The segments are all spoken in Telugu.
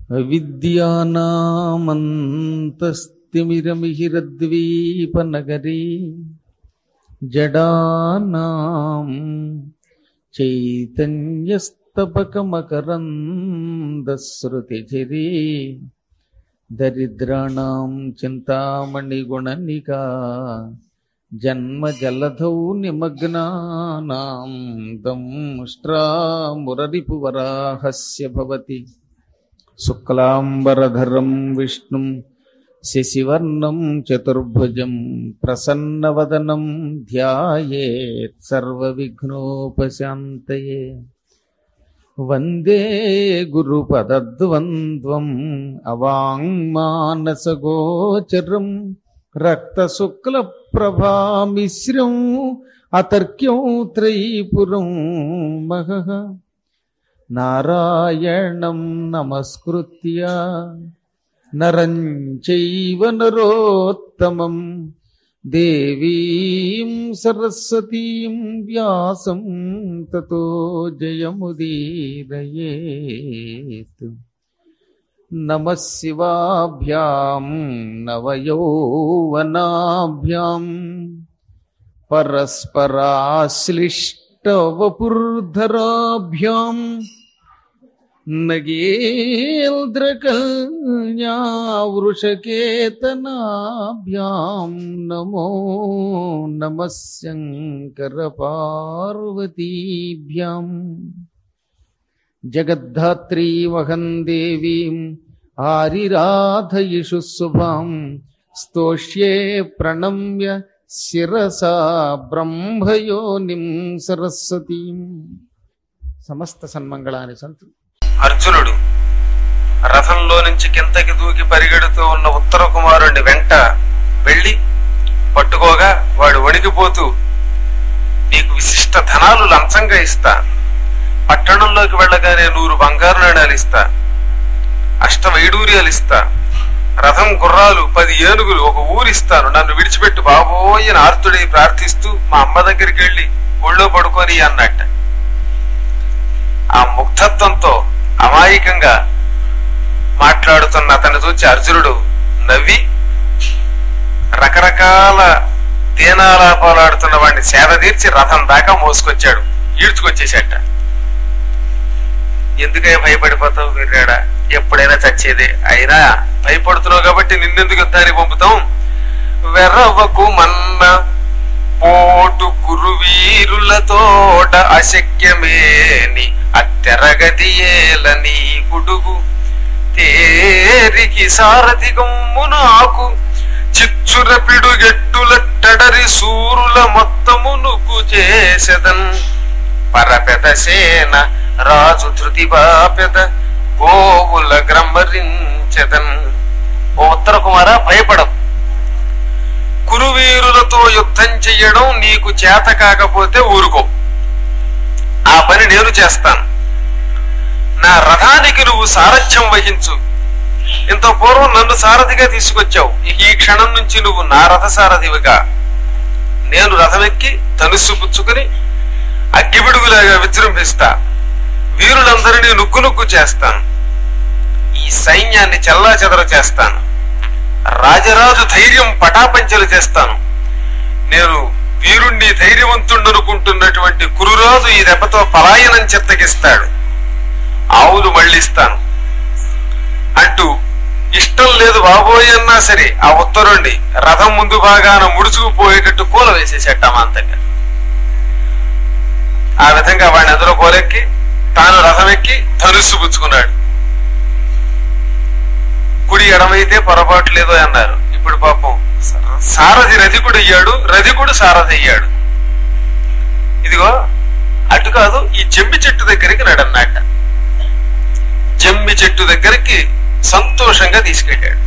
విద్యానామంతస్తిమిరమిహిరద్వీపనగరీ జడానాం చైతన్యస్తపకమకరందశ్రుతిచిరీ దరిద్రాణం చింతామణిగుణనికా జన్మజలధౌ నిమగ్నానాం దంష్ట్రామురరిపువరాహస్య భవతి శుక్లాంబరధరం విష్ణుం శశివర్ణం చతుర్భుజం ప్రసన్నవదనం ధ్యాయేత్ సర్వవిఘ్నోపశాంతయే వందే గురుపదద్వంద్వం అవాంగ్మానసగోచరం రక్తశుక్లప్రభామిశ్రం అతర్క్యం త్రైపురం మహః నారాయణం నమస్కృత్య నరం చైవ నరోత్తమం దేవీం సరస్వతీం వ్యాసం తతో జయముదీరయేత్ నమ శివాభ్యాం నవయౌవనాభ్యాం పరస్పరాశ్లిష్టవపుర్ధరాభ్యాం నగేంద్రకల్యావృషకేతనాభ్యాం నమో నమ శంకరపార్వతీభ్యాం జగద్ధాత్రీ వహం దేవీం ఆరిరాధయిషు శుభాం స్తోష్యే ప్రణమ్య శిరసా బ్రహ్మయోనిం సరస్వతీం సమస్త సన్మంగళాని సంతు అర్జునుడు రథంలో నుంచి కిందకి దూకి పరిగెడుతూ ఉన్న ఉత్తర కుమారుణ్ణి వెంట వెళ్లి పట్టుకోగా వాడు వణికిపోతూ నీకు విశిష్ట ధనాలు లంచంగా ఇస్తా పట్టణంలోకి వెళ్ళగానే నూరు బంగారు నాణాలు ఇస్తా అష్ట వైడూర్యాలు ఇస్తా రథం గుర్రాలు పది ఏనుగులు ఒక ఊరిస్తాను నన్ను విడిచిపెట్టు బాబోయ్ అని ఆర్తుడై ప్రార్థిస్తూ మా అమ్మ దగ్గరికి వెళ్లి ఒళ్ళో పడుకొని అన్నట్ట ఆ ముగ్ధత్వంతో అమాయకంగా మాట్లాడుతున్న అతన్ని చూచి అర్జునుడు నవ్వి రకరకాల తేనాలాపాలు ఆడుతున్న వాడిని సేద తీర్చి రథం దాకా మోసుకొచ్చాడు ఈడ్చుకొచ్చేసాట ఎందుకై భయపడిపోతావు వీర్రాడా ఎప్పుడైనా చచ్చేదే అయినా భయపడుతున్నావు కాబట్టి నిన్నెందుకు యుద్ధానికి పంపుతాం వెర్రవకు మన్న పోటు కురువీరులతోట అశక్యమేని అత్తెరగది ఏలని గుడుగు తేరికి సారథి గమ్ము నాకు చిచ్చుర పిడుగెట్టులట్టడరి సూరుల మొత్తమునుకు చేసెదన్ పరపెద సేన రాజు ధృతి బాపెద గోవుల గ్రమ్మరించెదన్ ఓ ఉత్తర కుమార భయపడవు కురువీరులతో యుద్ధం చెయ్యడం నీకు చేత కాకపోతే ఊరుకో ఆ పని నేను చేస్తాను నా రథానికి నువ్వు సారథ్యం వహించు ఇంత పూర్వం నన్ను సారథిగా తీసుకొచ్చావు ఇక ఈ క్షణం నుంచి నువ్వు నా రథ సారథివిగా నేను రథమెక్కి ధనుస్సు పుచ్చుకుని అగ్గిపిడుగులాగా విజృంభిస్తా వీరులందరినీ నుగ్గు నుగ్గు చేస్తాను ఈ సైన్యాన్ని చెల్లా చేస్తాను రాజరాజు ధైర్యం పటాపంచలు చేస్తాను నేను వీరుణ్ణి ధైర్యవంతుడనుకుంటున్నటువంటి కురురాజు ఈ దెబ్బతో పలాయనం చెత్తగిస్తాడు ఆవులు మళ్ళిస్తాను అంటూ ఇష్టం లేదు బాబోయ్ అన్నా సరే ఆ ఉత్తరుణ్ణి రథం ముందు భాగాన ముడుచుకుపోయేటట్టు కూల వేసేసేట అమాంతంగా ఆ విధంగా వాడిని అందులో కోలెక్కి తాను రథం ఎక్కి ధనుస్సు పుచ్చుకున్నాడు కుడి ఎడమైతే పొరపాటు లేదో అన్నారు ఇప్పుడు పాపం సారథి రధికుడు అయ్యాడు రధికుడు సారథి అయ్యాడు ఇదిగో అటు కాదు ఈ జమ్మి చెట్టు దగ్గరికి నడన్నట జమ్మి చెట్టు దగ్గరికి సంతోషంగా తీసుకెళ్ళాడు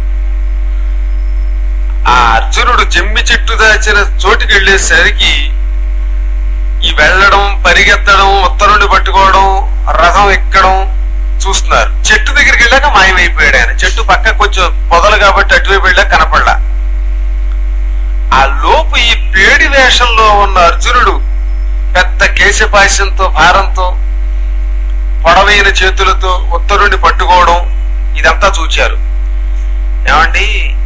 ఆ అర్జునుడు జమ్మి చెట్టు దాచిన చోటుకి వెళ్ళేసరికి ఈ వెళ్ళడం పరిగెత్తడం ఉత్తరుని పట్టుకోవడం రథం ఎక్కడం చూస్తున్నారు చెట్టు దగ్గరికి వెళ్ళాక మాయమైపోయాడు ఆయన చెట్టు పక్క కొంచెం పొదలు కాబట్టి అటువైపు వెళ్ళాక కనపడలా ఆ లోపు ఈ పేడి వేషంలో ఉన్న అర్జునుడు పెద్ద కేశపాశంతో భారంతో పొడవైన చేతులతో ఉత్తరుని పట్టుకోవడం వాళ్ళంతా చూచారు ఏమండి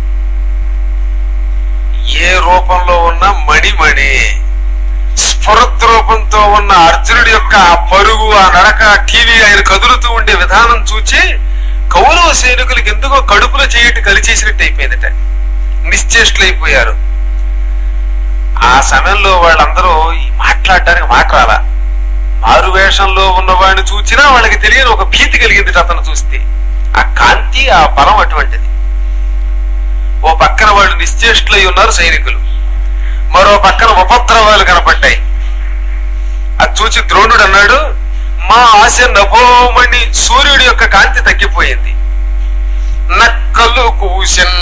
ఏ రూపంలో ఉన్న మణిమణి స్ఫురత్ రూపంతో ఉన్న అర్జునుడి యొక్క ఆ పరుగు ఆ నడక టీవీ ఆయన కదులుతూ ఉండే విధానం చూచి కౌరవ సైనికులకి ఎందుకో కడుపులో చేయటి కలిచేసినట్టు అయిపోయిందట నిశ్చేష్టులైపోయారు ఆ సమయంలో వాళ్ళందరూ ఈ మాట్లాడడానికి మాట రాలా మారు వేషంలో ఉన్నవాడిని చూచినా వాళ్ళకి తెలియని ఒక భీతి కలిగింది అతను చూస్తే ఆ కాంతి ఆ బలం అటువంటిది ఓ పక్కన వాళ్ళు నిశ్చేష్టులై ఉన్నారు సైనికులు మరో పక్కన ఉపద్రవాలు కనపడ్డాయి అది చూచి ద్రోణుడు అన్నాడు మా ఆశ నభోమణి సూర్యుడి యొక్క కాంతి తగ్గిపోయింది నక్కలు కూసెన్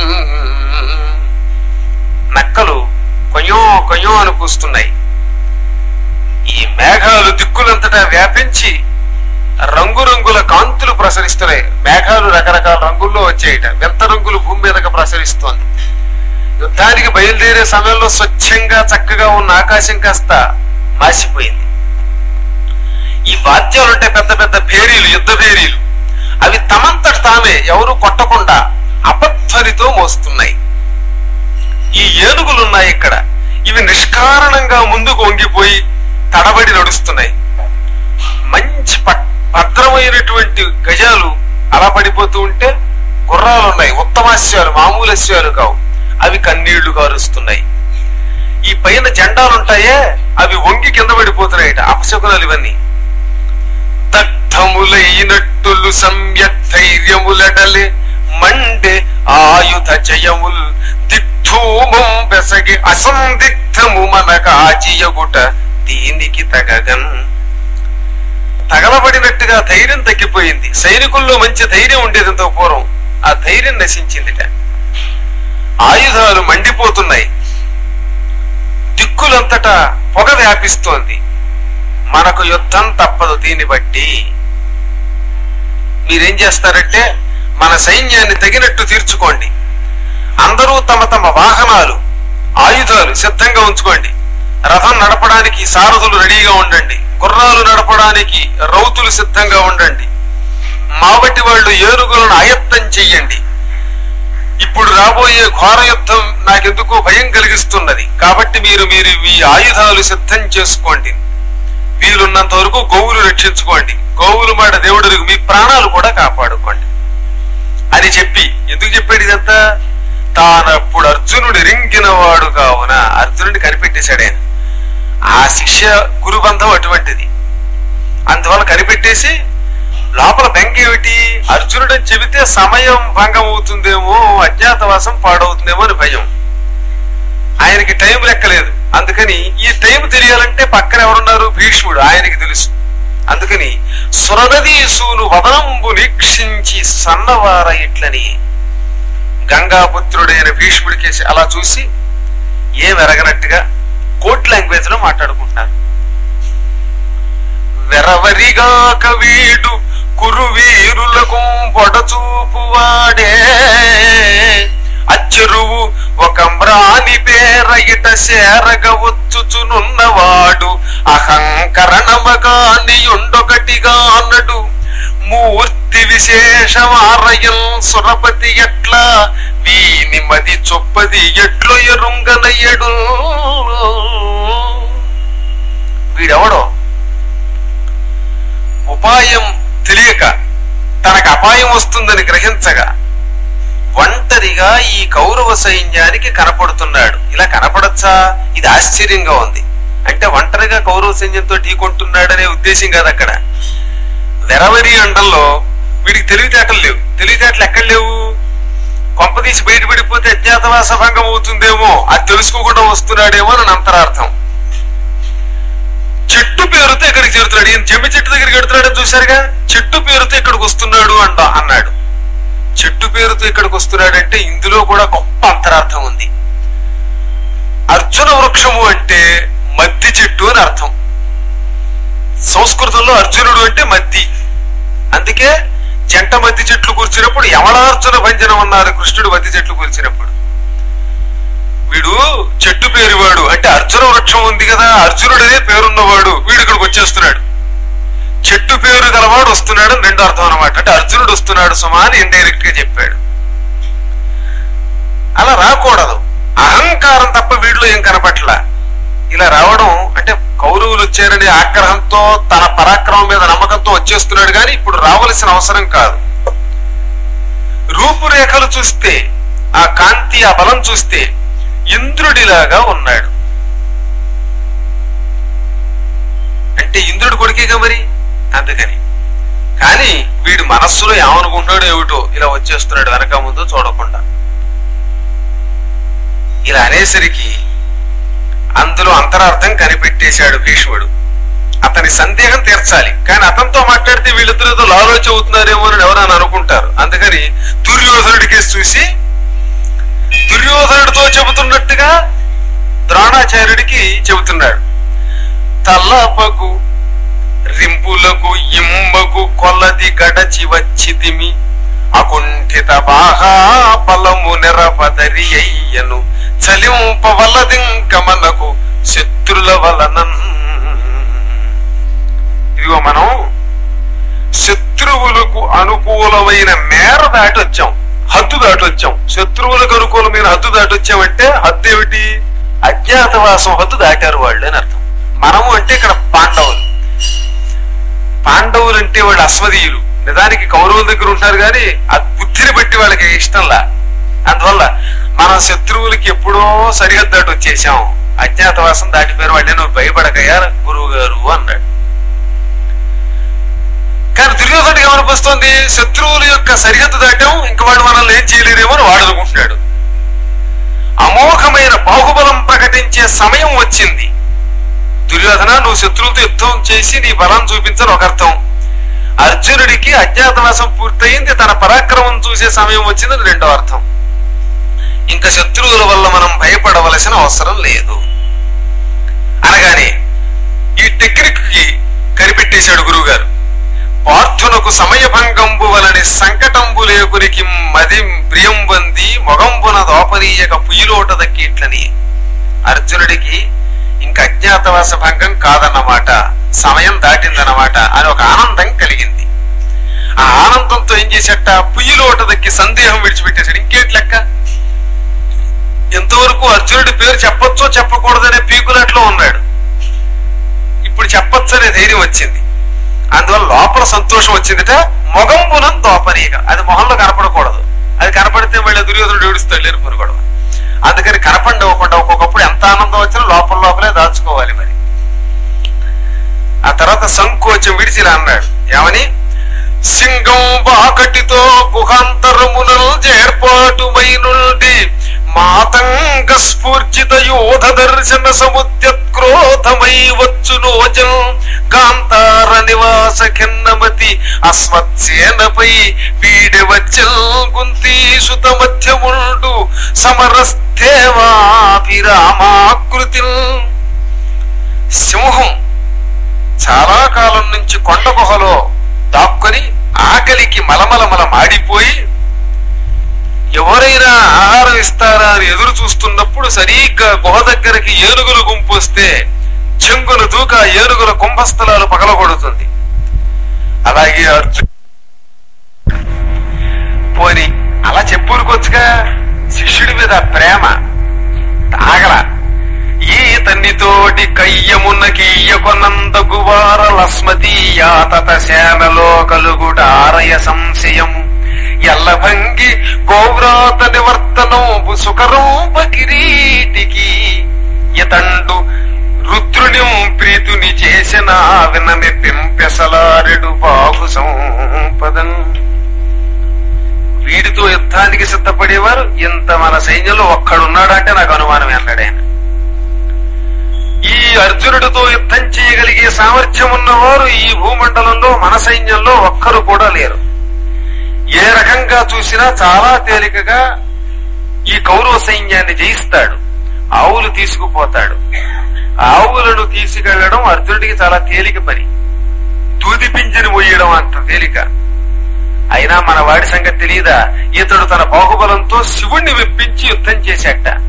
నక్కలు కొయ్యో కొయ్యో అని కూస్తున్నాయి ఈ మేఘాలు దిక్కులంతటా వ్యాపించి రంగురంగుల కాంతులు ప్రసరిస్తున్నాయి మేఘాలు రకరకాల రంగుల్లో వచ్చాయట వింత రంగులు భూమి మీదకి ప్రసరిస్తోంది యుద్ధానికి బయలుదేరే సమయంలో స్వచ్ఛంగా చక్కగా ఉన్న ఆకాశం కాస్త మాసిపోయింది ఈ వాద్యాలు ఉంటాయి పెద్ద పెద్ద భేరీలు యుద్ధ భేరీలు అవి తమంతట తామే ఎవరు కొట్టకుండా అపధ్వనితో మోస్తున్నాయి ఈ ఏనుగులు ఉన్నాయి ఇక్కడ ఇవి నిష్కారణంగా ముందుకు వంగిపోయి తడబడి నడుస్తున్నాయి మంచి పట్- భద్రమైనటువంటి గజాలు అలా పడిపోతూ ఉంటే గుర్రాలు ఉన్నాయి ఉత్తమాస్యాలు మామూలు అస్యాలు కావు అవి కన్నీళ్లు కారుస్తున్నాయి ఈ పైన జెండాలు ఉంటాయే అవి వంగి కింద పడిపోతున్నాయట అపశకునాలు ఇవన్నీ దగ్ధములైనట్టులు సమ్యక్ ధైర్యములడలే మండే ఆయుధ జయముల్ దిగ్ధూమం బెసగి అసందిగ్ధము మన కాచియగుట దీనికి తగగన్ తగలబడినట్టుగా ధైర్యం తగ్గిపోయింది సైనికుల్లో మంచి ధైర్యం ఉండేది ఇంత పూర్వం ఆ ధైర్యం నశించిందిట ఆయుధాలు మండిపోతున్నాయి దిక్కులంతటా పొగ వ్యాపిస్తోంది మనకు యుద్ధం తప్పదు దీన్ని బట్టి మీరేం చేస్తారంటే మన సైన్యాన్ని తగినట్టు తీర్చుకోండి అందరూ తమ తమ వాహనాలు ఆయుధాలు సిద్ధంగా ఉంచుకోండి రథం నడపడానికి సారథులు రెడీగా ఉండండి గుర్రాలు నడపడానికి రౌతులు సిద్ధంగా ఉండండి మాబట్టి వాళ్ళు ఏనుగులను ఆయత్తం చెయ్యండి ఇప్పుడు రాబోయే ఘోర యుద్ధం నాకెందుకో భయం కలిగిస్తున్నది కాబట్టి మీరు మీరు మీ ఆయుధాలు సిద్ధం చేసుకోండి వీలున్నంత వరకు గోవులు రక్షించుకోండి గోవులు మాట దేవుడు మీ ప్రాణాలు కూడా కాపాడుకోండి అని చెప్పి ఎందుకు చెప్పాడు ఇదంతా తానప్పుడు అర్జునుడు రింగిన వాడు కావున అర్జునుడిని కనిపెట్టేశాడు ఆయన ఆ శిష్య గురుబంధం అటువంటిది అందువల్ల కనిపెట్టేసి లోపల బెంగ ఏమిటి అర్జునుడు అని చెబితే సమయం భంగం అవుతుందేమో అజ్ఞాతవాసం పాడవుతుందేమో అని భయం ఆయనకి టైం లెక్కలేదు అందుకని ఈ టైం తెలియాలంటే పక్కన ఎవరున్నారు భీష్ముడు ఆయనకి తెలుసు అందుకని సురనదీసూను వదనంబు వీక్షించి సన్నవార ఇట్లని గంగాపుత్రుడైన భీష్ముడికేసి అలా చూసి ఏం ఎరగనట్టుగా కోడ్ లాంగ్వేజ్ లో మాట్లాడుకుంటున్నారు వెరవరిగాక వీడు కురు వీరులకు పొడచూపువాడే అచ్చెరువు ఒక మ్రాని పేర ఇట సేరగ వచ్చుచునున్నవాడు అహంకరణమగానియుండొకటిగా అన్నడు మూర్తి విశేషమారయం సురపతి ఎట్లా వీని మది చొప్పది ఎట్లు ఎరుంగనయ్యడు వీడెవడో ఉపాయం తెలియక తనకు అపాయం వస్తుందని గ్రహించగా ఒంటరిగా ఈ కౌరవ సైన్యానికి కనపడుతున్నాడు ఇలా కనపడచ్చా ఇది ఆశ్చర్యంగా ఉంది అంటే ఒంటరిగా కౌరవ సైన్యంతో ఢీకొంటున్నాడనే ఉద్దేశం కాదు అక్కడ వెరవరి అండంలో వీడికి తెలివితేటలు లేవు తెలివితేటలు ఎక్కడ లేవు కొంపదీసి బయటపడిపోతే అజ్ఞాతవాస భంగం అవుతుందేమో అది తెలుసుకోకుండా వస్తున్నాడేమో అని అంతరార్థం చెట్టు పేరుతో ఇక్కడికి చేరుతున్నాడు ఈయన జమ్మి చెట్టు దగ్గరికి వెడుతున్నాడని చూశారుగా చెట్టు పేరుతో ఇక్కడికి వస్తున్నాడు అంట అన్నాడు చెట్టు పేరుతో ఇక్కడికి వస్తున్నాడంటే ఇందులో కూడా గొప్ప అంతరార్థం ఉంది అర్జున వృక్షము అంటే మద్ది చెట్టు అని అర్థం సంస్కృతంలో అర్జునుడు అంటే మద్ది అందుకే జంట మద్ది చెట్లు కూర్చున్నప్పుడు యమలార్జున భంజనం అన్నారు కృష్ణుడు మద్ది చెట్లు కూర్చున్నప్పుడు వీడు చెట్టు పేరువాడు అంటే అర్జున వృక్షం ఉంది కదా అర్జునుడనే పేరున్నవాడు వీడు ఇక్కడికి వచ్చేస్తున్నాడు చెట్టు పేరు గలవాడు వస్తున్నాడు అని రెండో అర్థం అనమాట అంటే అర్జునుడు వస్తున్నాడు సుమా అని ఇండైరెక్ట్ గా చెప్పాడు అలా రాకూడదు అహంకారం తప్ప వీడిలో ఏం కనపట్ల ఇలా రావడం అంటే కౌరవులు వచ్చారనే ఆగ్రహంతో తన పరాక్రమం మీద నమ్మకంతో వచ్చేస్తున్నాడు కానీ ఇప్పుడు రావలసిన అవసరం కాదు రూపురేఖలు చూస్తే ఆ కాంతి ఆ బలం చూస్తే ఇంద్రుడిలాగా ఉన్నాడు అంటే ఇంద్రుడు కొడుకేగా మరి అందుకని కానీ వీడి మనస్సులో ఏమనుకుంటాడో ఏమిటో ఇలా వచ్చేస్తున్నాడు వెనక ముందు చూడకుండా ఇలా అనేసరికి అందులో అంతరార్థం కనిపెట్టేశాడు భీష్ముడు అతని సందేహం తీర్చాలి కానీ అతనితో మాట్లాడితే వీళ్ళిద్దరు ఏదో లాలోచి అవుతున్నారేమో అని ఎవరైనా అనుకుంటారు అందుకని దుర్యోధనుడి కేసు చూసి దుర్యోధనుడితో చెబుతున్నట్టుగా ద్రోణాచార్యుడికి చెబుతున్నాడు తల్లపకు రింపులకు ఇమ్మకు కొలది గడచి వచ్చితిమి అకుంఠిత బాహా బలము నెరపదరి అయ్యను చలింప వల్లదింకమనకు శత్రుల వలనన్ ఇదిగో మనం శత్రువులకు అనుకూలమైన మేర దాటి వచ్చాం హద్దు దాటి వచ్చాం శత్రువులకు అనుకూలమైన హద్దు దాటి వచ్చామంటే హద్దు ఏమిటి అజ్ఞాతవాసం హద్దు దాటారు వాళ్ళు అని అర్థం మనము అంటే ఇక్కడ పాండవులు పాండవులు అంటే వాళ్ళు అస్మదీయులు నిజానికి కౌరవుల దగ్గర ఉంటారు కానీ ఆ బుద్ధిని బట్టి వాళ్ళకి ఇష్టంలా అందువల్ల మనం శత్రువులకి ఎప్పుడో సరిహద్దు దాటి వచ్చేసాం అజ్ఞాతవాసం దాటిపోయిన వాళ్ళే నువ్వు భయపడకయ్యా గురువు గారు అన్నాడు కానీ దుర్యోధనుడికి ఏమనిపిస్తోంది శత్రువుల యొక్క సరిహద్దు దాటాం ఇంక వాడు మనల్ని ఏం చేయలేరేమో అని వాడు అనుకుంటున్నాడు అమోఘమైన బాహుబలం ప్రకటించే సమయం వచ్చింది దుర్యోధన నువ్వు శత్రువులతో యుద్ధం చేసి నీ బలం చూపించని ఒక అర్థం అర్జునుడికి అజ్ఞాతవాసం పూర్తయింది తన పరాక్రమం చూసే సమయం వచ్చిందని రెండో అర్థం ఇంకా శత్రువుల వల్ల మనం భయపడవలసిన అవసరం లేదు అనగానే ఈ టెక్నిక్ కి కనిపెట్టేశాడు గురువు గారు పార్థునకు సమయభంగంబు వలని సంకటంబు లేకునికి మది ప్రియం వంది మొగంబున దోపనీయక పుయ్యిలోట దక్కిట్లని అర్జునుడికి ఇంకా అజ్ఞాతవాస భంగం కాదన్నమాట సమయం దాటిందన్నమాట అని ఒక ఆనందం కలిగింది ఆ ఆనందంతో ఏం చేసేట పుయ్యిలోట దక్కి సందేహం విడిచిపెట్టేశాడు ఇంకేటి లెక్క ఎంతవరకు అర్జునుడి పేరు చెప్పొచ్చో చెప్పకూడదనే పీకులాట్లో ఉన్నాడు ఇప్పుడు చెప్పొచ్చు అనే ధైర్యం వచ్చింది అందువల్ల లోపల సంతోషం వచ్చిందిట మొగంబునం దోపనీయక అది మొహంలో కనపడకూడదు అది కనపడితే మళ్ళీ దుర్యోధనుడు ఏడుస్తాడు లేరు కూడా అందుకని కనపడవకుండా ఒక్కొక్కప్పుడు ఎంత ఆనందం వచ్చినా లోపల లోపలే దాచుకోవాలి మరి ఆ తర్వాత సంకోచం విడిచి ఇలా అన్నాడు ఏమని సింగం బాకటితో గుహాంతరమునల్ చేర్పాటుమైనుండి మాతంగ స్ఫూర్జిత యోధ దర్శన సముద్యత్క్రోధమై వచ్చు నోజం కాంతార నివాస ఖిన్నమతి అస్మత్సేనపై వీడె వచ్చల్ గుంతీసుత మధ్యముండు సమరస్థేవాభిరామాకృతి సింహం చాలా కాలం నుంచి కొండ గుహలో దాక్కుని ఆకలికి మలమలమల మాడిపోయి ఎవరైనా ఆహారం ఇస్తారా అని ఎదురు చూస్తున్నప్పుడు సరిగ్గా గుహ దగ్గరికి ఏనుగుల గుంపు వస్తే చెంగున దూక ఆ ఏనుగుల కుంభస్థలాలు పగలగొడుతుంది అలాగే అర్జున్ పోని అలా చెప్పుకోవచ్చుగా శిష్యుడి మీద ప్రేమ ఆగల ఈ తన్నితోటి కయ్యమున్న కీయకొనంద గువార లస్మతీయా తత శానలో కలుగుట ఆరయ సంశయము ఎల్లభంగి గోవ్రాత నివర్తనం సుకరూప కిరీటికి ఇతండు రుద్రుని ప్రీతుని చేసిన వినని పెంపెసలారెడు బాగు సంపదం వీడితో యుద్ధానికి సిద్ధపడేవారు ఇంత మన సైన్యంలో ఒక్కడున్నాడంటే నాకు అనుమానం అన్నాడు ఆయన ఈ అర్జునుడితో యుద్ధం చేయగలిగే సామర్థ్యం ఉన్నవారు ఈ భూమండలంలో మన సైన్యంలో ఒక్కరు కూడా లేరు ఏ రకంగా చూసినా చాలా తేలికగా ఈ కౌరవ సైన్యాన్ని జయిస్తాడు ఆవులు తీసుకుపోతాడు ఆవులను తీసుకెళ్లడం అర్జునుడికి చాలా తేలిక పని దూది పింజని మొయ్యడం అంత తేలిక అయినా మన వాడి సంగతి తెలియదా ఇతడు తన బాహుబలంతో శివుణ్ణి మెప్పించి యుద్ధం చేశాట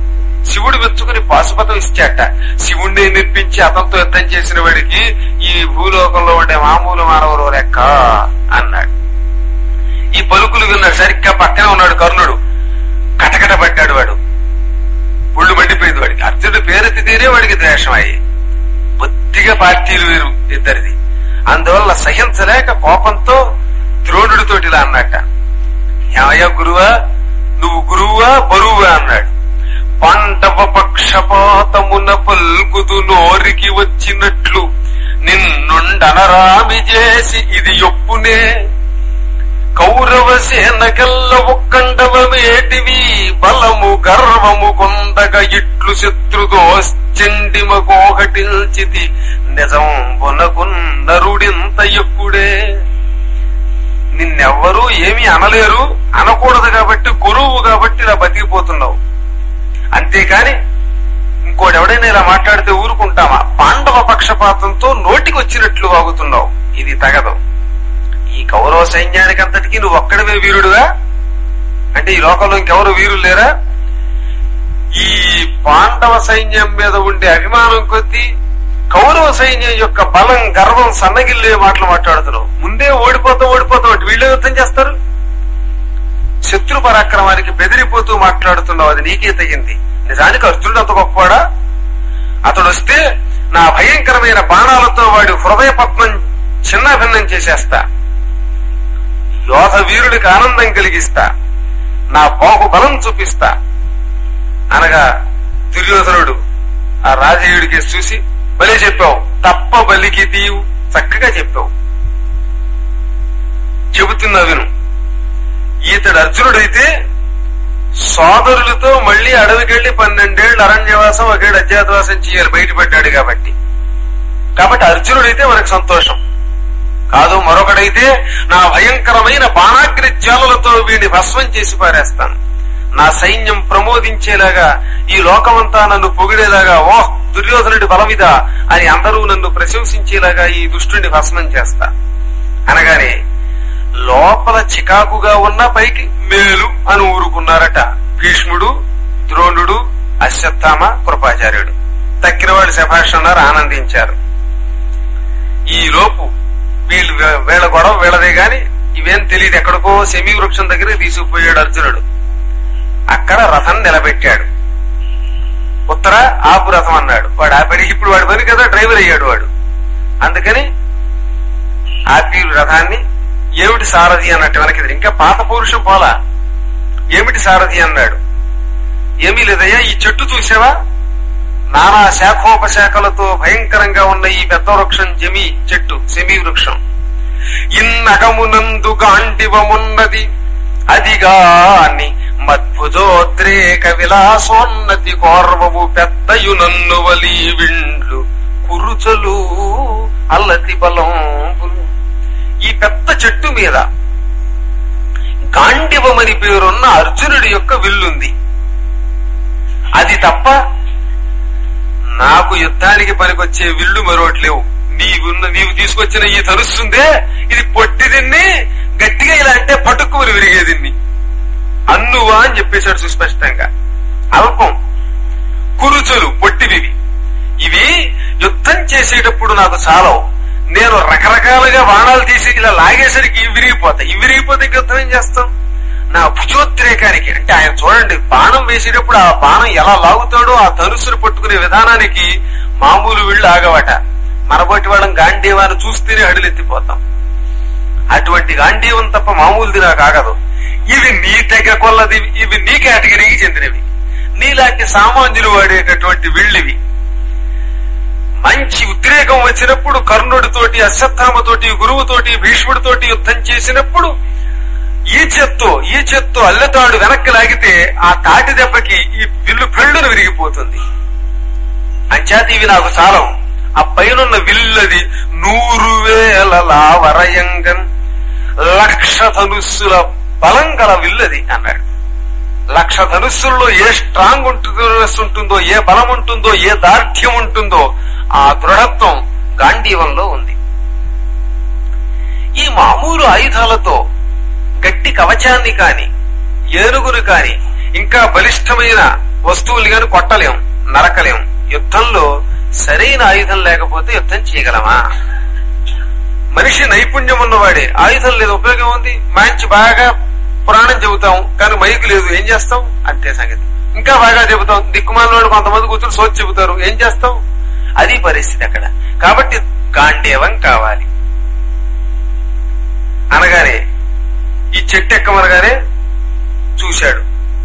శివుడు మెచ్చుకుని పాశుపతం ఇచ్చాట శివుణ్ణి నిర్పించి అతనితో యుద్ధం చేసిన వాడికి ఈ భూలోకంలో ఉండే మామూలు మానవులు లెక్క అన్నాడు ఈ పలుకులు విన్నాడు సరిగ్గా పక్కనే ఉన్నాడు కర్ణుడు కటకట పడ్డాడు వాడు ఒళ్ళు మండిపోయింది వాడికి అర్జునుడు పేరెత్తి తీరే వాడికి ద్వేషం అయ్యి బొత్తిగా పార్టీలు వేరు ఇద్దరిది అందువల్ల సహించలేక కోపంతో ద్రోణుడితోటి ఇలా అన్నట్ట ఏమయ్యా గురువా నువ్వు గురువా బరువా అన్నాడు పాండవ పక్షపాతమున పల్కుదు నోరికి వచ్చినట్లు నిన్నుండనరామి చేసి ఇది యొప్పునే కౌరవ సేనకెల్ల ఒక్కండవమేటివి బలము గర్వము కొందగ ఇట్లు శత్రుదోశ్చండిమ కోహటిల్చితి నిజం నరుడింత ఎక్కుడే నిన్నెవ్వరూ ఏమీ అనలేరు అనకూడదు కాబట్టి గురువు కాబట్టి ఇలా బతికిపోతున్నావు అంతేకాని ఇంకోటి ఎవడైనా ఇలా మాట్లాడితే ఊరుకుంటామా పాండవ పక్షపాతంతో నోటికి వచ్చినట్లు వాగుతున్నావు ఇది తగదు ఈ కౌరవ సైన్యానికి అంతటికి నువ్వు ఒక్కడవే వీరుడుగా అంటే ఈ లోకంలో ఇంకెవరు వీరులు లేరా ఈ పాండవ సైన్యం మీద ఉండే అభిమానం కొద్దీ కౌరవ సైన్యం యొక్క బలం గర్వం సన్నగిల్లే మాటలు మాట్లాడుతున్నావు ముందే ఓడిపోతాం ఓడిపోతాం అంటే వీళ్ళే యుద్ధం చేస్తారు శత్రు పరాక్రమానికి బెదిరిపోతూ మాట్లాడుతున్నావు అది నీకే తగింది నిజానికి అర్జునుడు అంత గొప్పవాడా అతడు వస్తే నా భయంకరమైన బాణాలతో వాడి హృదయ పద్మం చిన్న భిన్నం చేసేస్తా యోధ వీరుడికి ఆనందం కలిగిస్తా నా బాహు బలం చూపిస్తా అనగా దుర్యోధనుడు ఆ రాజయుడికి చూసి బలి చెప్పావు తప్ప బలికి తీవు చక్కగా చెప్పావు చెబుతున్నా విను ఈతడు అర్జునుడైతే సోదరులతో మళ్ళీ అడవికెళ్లి పన్నెండేళ్లు అరణ్యవాసం ఒకేడు అజ్ఞాతవాసం చేయాలి బయటపడ్డాడు కాబట్టి కాబట్టి అర్జునుడైతే మనకు సంతోషం కాదు మరొకడైతే నా భయంకరమైన బాణాగ్ని జ్వాలలతో వీడిని భస్మం చేసి పారేస్తాను నా సైన్యం ప్రమోదించేలాగా ఈ లోకమంతా నన్ను పొగిడేలాగా ఓ దుర్యోధనుడి బలమిదా అని అందరూ నన్ను ప్రశంసించేలాగా ఈ దుష్టుని భస్మం చేస్తా అనగానే లోపల చికాకుగా ఉన్న పైకి మేలు అని ఊరుకున్నారట భీష్ముడు ద్రోణుడు అశ్వత్థామ కృపాచార్యుడు తక్కిన వాళ్ళు శభాష్ అన్నారు ఆనందించారు ఈ లోపు వీళ్ళు వీళ్ళ గొడవ వీళ్ళదే గాని ఇవేం తెలియదు ఎక్కడికో సెమీ వృక్షం దగ్గరికి తీసుకుపోయాడు అర్జునుడు అక్కడ రథం నిలబెట్టాడు ఉత్తర ఆపు రథం అన్నాడు వాడు ఆపడి ఇప్పుడు వాడి పని కదా డ్రైవర్ అయ్యాడు వాడు అందుకని ఆపి రథాన్ని ఏమిటి సారథి అన్నట్టు వెనక్కి ఇంకా పాత పౌరుషం పోలా ఏమిటి సారథి అన్నాడు ఏమీ లేదయ్యా ఈ చెట్టు చూసావా నానా శాఖోపశాఖలతో భయంకరంగా ఉన్న ఈ పెద్ద వృక్షం జమి చెట్టు సెమీ వృక్షం ఇన్నగమునందు గాండివమున్నది అదిగాని మద్భుజోద్రేక విలాసోన్నతి కోర్వము పెద్దయు నన్ను వలి విండ్లు కురుచలు అల్లతి బలం ఈ పెద్ద చెట్టు మీద గాండివమని పేరున్న అర్జునుడి యొక్క విల్లుంది అది తప్ప నాకు యుద్ధానికి పనికొచ్చే విల్లు మరొకటి లేవు నీవున్న నీవు తీసుకొచ్చిన ఈ ధనుస్తుందే ఇది పొట్టి దీన్ని గట్టిగా ఇలా అంటే పట్టుకుని విరిగేదిన్ని అన్నువా అని చెప్పేశాడు సుస్పష్టంగా అల్పం కురుచులు పొట్టివివి ఇవి యుద్ధం చేసేటప్పుడు నాకు చాలవు నేను రకరకాలుగా బాణాలు తీసి ఇలా లాగేసరికి ఇవి విరిగిపోతాయి ఇవి విరిగిపోతే ఇంక యుద్ధం ఏం చేస్తాం నా భుజోద్రేకానికి అంటే ఆయన చూడండి బాణం వేసేటప్పుడు ఆ బాణం ఎలా లాగుతాడో ఆ ధనుసును పట్టుకునే విధానానికి మామూలు వీళ్ళు ఆగవట మనబోటి వాళ్ళం గాంధీవాన్ని చూస్తేనే అడులెత్తిపోతాం అటువంటి గాంధీవం తప్ప మామూలుది నాకు ఆగదు ఇవి నీ తెగ కొల్లది ఇవి నీ కేటగిరీకి చెందినవి నీలాంటి సామాన్యులు వాడేటటువంటి విళ్ళివి మంచి ఉద్రేకం వచ్చినప్పుడు కర్ణుడితోటి అశ్వత్థామతోటి గురువుతోటి భీష్ముడితోటి యుద్ధం చేసినప్పుడు ఈ చెత్తో ఈ చెత్తో అల్లెతాడు వెనక్కి లాగితే ఆ తాటి దెబ్బకి ఈ విల్లు పెళ్ళును విరిగిపోతుంది అంచేత ఇవి నాకు చాలం ఆ పైనున్న విల్లది నూరు వేల లావరయంగన్ లక్ష ధనుస్సుల బలం గల విల్లది అన్నాడు లక్ష ధనుస్సుల్లో ఏ స్ట్రాంగ్ ఉంటుందో ఉంటుందో ఏ బలం ఉంటుందో ఏ దార్ఢ్యం ఉంటుందో ఆ దృఢత్వం గాంధీవంలో ఉంది ఈ మామూలు ఆయుధాలతో గట్టి కవచాన్ని కాని ఏనుగును కాని ఇంకా బలిష్టమైన వస్తువుల్ని గాని కొట్టలేం నరకలేం యుద్ధంలో సరైన ఆయుధం లేకపోతే యుద్ధం చేయగలమా మనిషి నైపుణ్యం ఉన్నవాడే ఆయుధం లేదు ఉపయోగం ఉంది మంచి బాగా పురాణం చెబుతాం కానీ మైకు లేదు ఏం చేస్తాం అంతే సంగతి ఇంకా బాగా చెబుతాం దిక్కుమాల వాళ్ళు కొంతమంది కూర్చొని సోచి చెబుతారు ఏం చేస్తాం అది పరిస్థితి అక్కడ కాబట్టి గాంధేవం కావాలి అనగానే ఈ చెట్టు ఎక్కమనగానే చూశాడు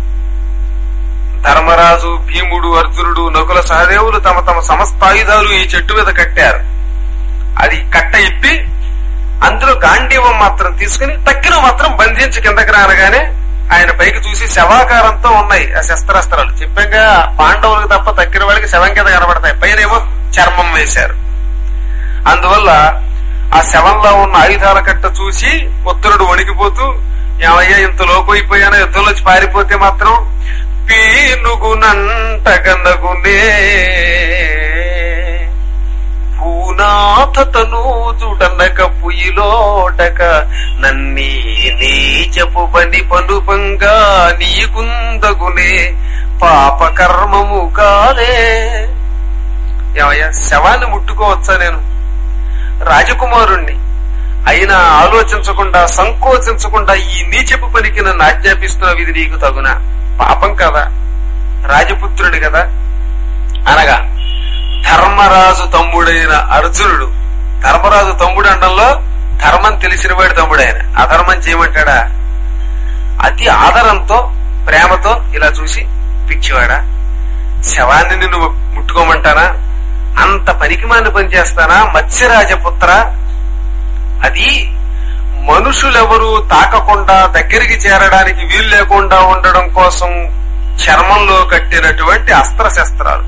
ధర్మరాజు భీముడు అర్జునుడు నకుల సహదేవులు తమ తమ సమస్త ఆయుధాలు ఈ చెట్టు మీద కట్టారు అది కట్ట ఇప్పి అందులో గాంధీవం మాత్రం తీసుకుని తక్కిన మాత్రం బంధించి కిందకి రానగానే ఆయన పైకి చూసి శవాకారంతో ఉన్నాయి ఆ శస్త్రాస్త్రాలు చెప్పాగా పాండవులకు తప్ప తక్కిన వాళ్ళకి శవం కింద కనబడతాయి పైన ఏమో చర్మం వేశారు అందువల్ల ఆ శవంలో ఉన్న ఆయుధాల కట్ట చూసి ఉత్తరుడు వణికిపోతూ ఏమయ్యా ఇంత లోపైపోయానో యుద్ధంలోంచి పారిపోతే మాత్రం పీనుగునంటగనగునే పూనాథ తనూజుడనక పుయిలోటక నన్నీ నీచపు బని పనుపంగా నీకుందగునే పాప కర్మము కాలే ఏమయ్యా శవాన్ని ముట్టుకోవచ్చా నేను రాజకుమారుణ్ణి అయినా ఆలోచించకుండా సంకోచించకుండా ఈ నీచపు పనికి నన్ను ఆజ్ఞాపిస్తున్నావు ఇది నీకు తగునా పాపం కదా రాజపుత్రుడి కదా అనగా ధర్మరాజు తమ్ముడైన అర్జునుడు ధర్మరాజు తమ్ముడు అండంలో ధర్మం తెలిసినవాడు తమ్ముడు ఆయన అధర్మం చేయమంటాడా అతి ఆదరంతో ప్రేమతో ఇలా చూసి పిచ్చివాడా శవాన్ని నిన్ను ముట్టుకోమంటానా అంత పనికిమాని పని చేస్తానా మత్స్యరాజపుత్ర అది మనుషులెవరూ తాకకుండా దగ్గరికి చేరడానికి వీలు లేకుండా ఉండడం కోసం చర్మంలో కట్టినటువంటి అస్త్రశస్త్రాలు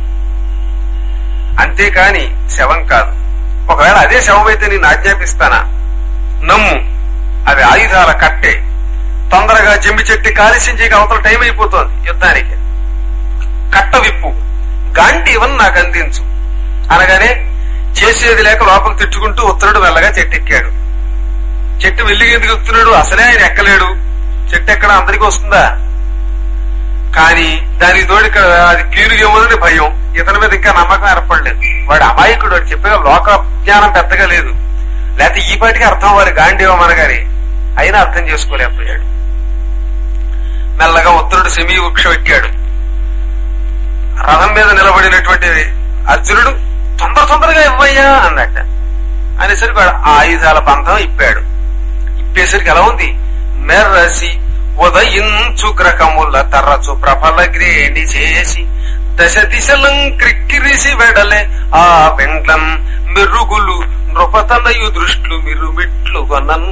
అంతేకాని శవం కాదు ఒకవేళ అదే శవం అయితే నేను ఆజ్ఞాపిస్తానా నమ్ము అవి ఆయుధాల కట్టే తొందరగా జమ్మి చెట్టి కాలిసించేకి అవతల టైం అయిపోతోంది యుద్ధానికి కట్ట విప్పు గాంధీవన్ నాకు అందించు అనగానే చేసేది లేక లోపల తిట్టుకుంటూ ఉత్తరుడు వెళ్ళగా చెట్టెక్కాడు చెట్టు వెళ్ళి ఎందుకు ఎక్కుతున్నాడు అసలే ఆయన ఎక్కలేడు చెట్టు ఎక్కడ అందరికీ వస్తుందా కానీ దానికి తోడు ఇక్కడ అది క్లీనుగేమోనని భయం ఇతని మీద ఇంకా నమ్మకం ఏర్పడలేదు వాడు అమాయకుడు వాడు చెప్పే లోక జ్ఞానం పెద్దగా లేదు లేకపోతే ఈ పాటికి అర్థం వారి గాంధీవం అనగానే అయినా అర్థం చేసుకోలేకపోయాడు మెల్లగా ఉత్తరుడు సెమీ వృక్షం ఎక్కాడు రథం మీద నిలబడినటువంటి అర్జునుడు తొందర తొందరగా ఇవ్వయ్యా అన్నట్ట అనేసరికి వాడు ఆ ఆయుధాల బంధం ఇప్పాడు ఇప్పేసరికి ఎలా ఉంది మెర్రసి ఉదయించు గ్రహముల తరచు ప్రబల గ్రేణి చేసి దశ దిశలం క్రిక్కిరిసి వెడలే ఆ వెండ్లం మెరుగులు నృపతనయు దృష్ట్లు మిరుమిట్లు గొనన్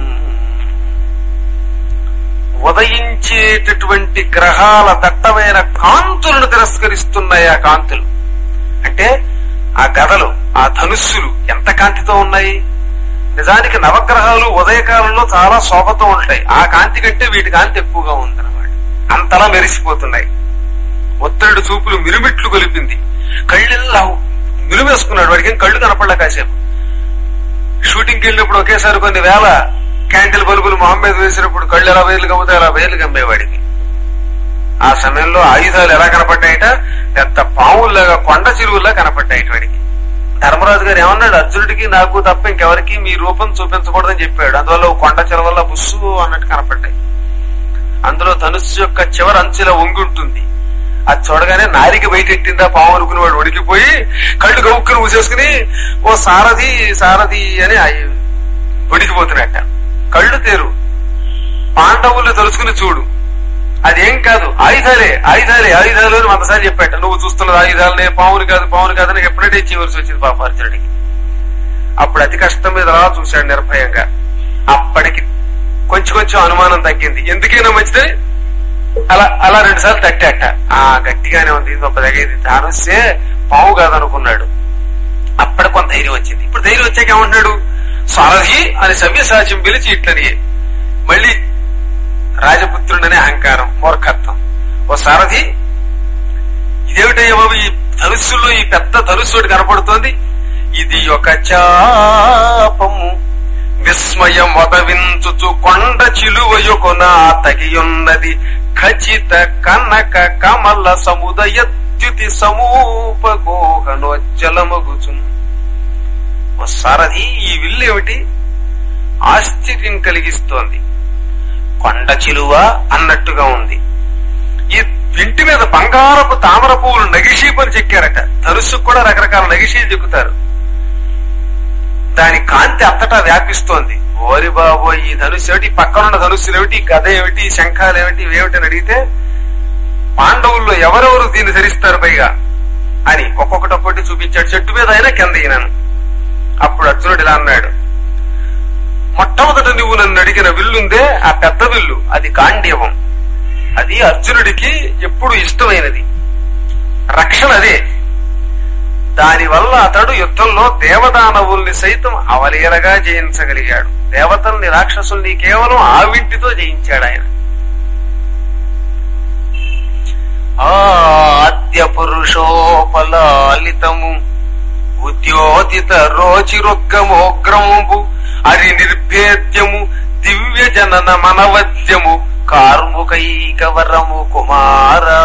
ఉదయించేటటువంటి గ్రహాల దట్టమైన కాంతులను తిరస్కరిస్తున్నాయి ఆ కాంతులు అంటే ఆ గదలు ఆ ధనుస్సులు ఎంత కాంతితో ఉన్నాయి నిజానికి నవగ్రహాలు ఉదయకాలంలో చాలా శోభతో ఉంటాయి ఆ కాంతి కంటే వీటి కాంతి ఎక్కువగా ఉందన్నమాట అంతలా మెరిసిపోతున్నాయి ఒత్తిడి చూపులు మిరుమిట్లు కొలిపింది కళ్ళెల్లా మిరుమేసుకున్నాడు వాడికి ఏం కళ్ళు కనపడలే కాసేపు షూటింగ్కి వెళ్ళినప్పుడు ఒకేసారి కొన్ని వేల క్యాండిల్ బల్బులు మొహం మీద వేసినప్పుడు కళ్ళు ఎలా వేలు కమ్ముతాయి అలా వేలు కమ్మేవాడికి ఆ సమయంలో ఆయుధాలు ఎలా కనపడ్డాయట పెద్ద పావుల్లాగా కొండ చిరువుల్లా కనపడ్డాయి వాడికి ధర్మరాజు గారు ఏమన్నాడు అర్జునుడికి నాకు తప్ప ఇంకెవరికి మీ రూపం చూపించకూడదని చెప్పాడు అందువల్ల ఓ కొండ చిలవల్ల బుస్సు అన్నట్టు కనపడ్డాయి అందులో ధనుస్సు యొక్క చివరి అంచుల వంగి ఉంటుంది అది చూడగానే నారికి బయటెట్టిందా పాము అనుకుని వాడు ఉడికిపోయి కళ్ళు గౌక్కుని మూసేసుకుని ఓ సారథి సారథి అని ఆయి- ఉడికిపోతున్నట్ట కళ్ళు తేరు పాండవులు తలుచుకుని చూడు అదేం కాదు ఆయుధాలే ఆయుధాలే ఆయుధాలు అని వందసార్లు చెప్పాట నువ్వు చూస్తున్నది ఆయుధాలనే పావులు కాదు పావులు కాదని ఎప్పుడైతే చేయవలసి వచ్చింది పాపార్జునుడికి అప్పుడు అతి కష్టం మీద అలా చూశాడు నిర్భయంగా అప్పటికి కొంచెం కొంచెం అనుమానం తగ్గింది ఎందుకైనా మంచిది అలా అలా రెండు సార్లు తట్టాట ఆ గట్టిగానే ఉంది ఇది ఒక దగ్గర ఇది ధానుస్తే పావు కాదనుకున్నాడు అప్పటి కొంత ధైర్యం వచ్చింది ఇప్పుడు ధైర్యం వచ్చాక ఏమంటున్నాడు సారథి అని సవ్యసాచ్యం పిలిచి ఇట్లని మళ్ళీ రాజపుత్రుడనే అహంకారం మూర్ఖత్వం ఓ సారథి ఇదేమిటయ్యా బాబు ఈ ధనుస్సుల్లో ఈ పెద్ద ధనుస్సు ఒకటి కనపడుతోంది ఇది ఒక చాపము విస్మయం వదవించుచు కొండ చిలువయొకొన తగియున్నది ఖచిత కనక కమల సముదయద్యుతి సమూపగోహనోజ్జలమగుచు ఓ సారథి ఈ విల్లు ఏమిటి ఆశ్చర్యం కలిగిస్తోంది కొండ చిలువ అన్నట్టుగా ఉంది ఈ ఇంటి మీద బంగారపు తామర పువ్వులు నగిషీపని చెక్కారట ధనుస్సుకు కూడా రకరకాల నగిషీలు చెక్కుతారు దాని కాంతి అంతటా వ్యాపిస్తోంది ఓరి బాబో ఈ ధనుసు ఏమిటి ఈ పక్కనున్న ధనుస్సులు ఏమిటి ఈ గద ఏమిటి ఈ శంఖాలు ఏమిటి ఇవేమిటి అని అడిగితే పాండవుల్లో ఎవరెవరు దీన్ని ధరిస్తారు పైగా అని ఒక్కొక్కటి ఒక్కొక్కటి చూపించాడు చెట్టు మీద అయినా కింద ఈయనను అప్పుడు అర్జునుడు ఇలా అన్నాడు మొట్టమొదట నువ్వు నన్ను అడిగిన విల్లుందే ఆ పెద్ద విల్లు అది గాంధీవం అది అర్జునుడికి ఎప్పుడు ఇష్టమైనది రక్షణ అదే దానివల్ల అతడు యుద్ధంలో దేవదానవుల్ని సైతం అవలీలగా జయించగలిగాడు దేవతల్ని రాక్షసుల్ని కేవలం ఆవింటితో జయించాడు ఆయన ఆద్య పురుషోపలాలితము ఉద్యోతిత రోచిరొగ్గమోగ్రము అరి నిర్భేద్యము దివ్య జనన మనవద్యము కార్ముకైక వరము కుమారా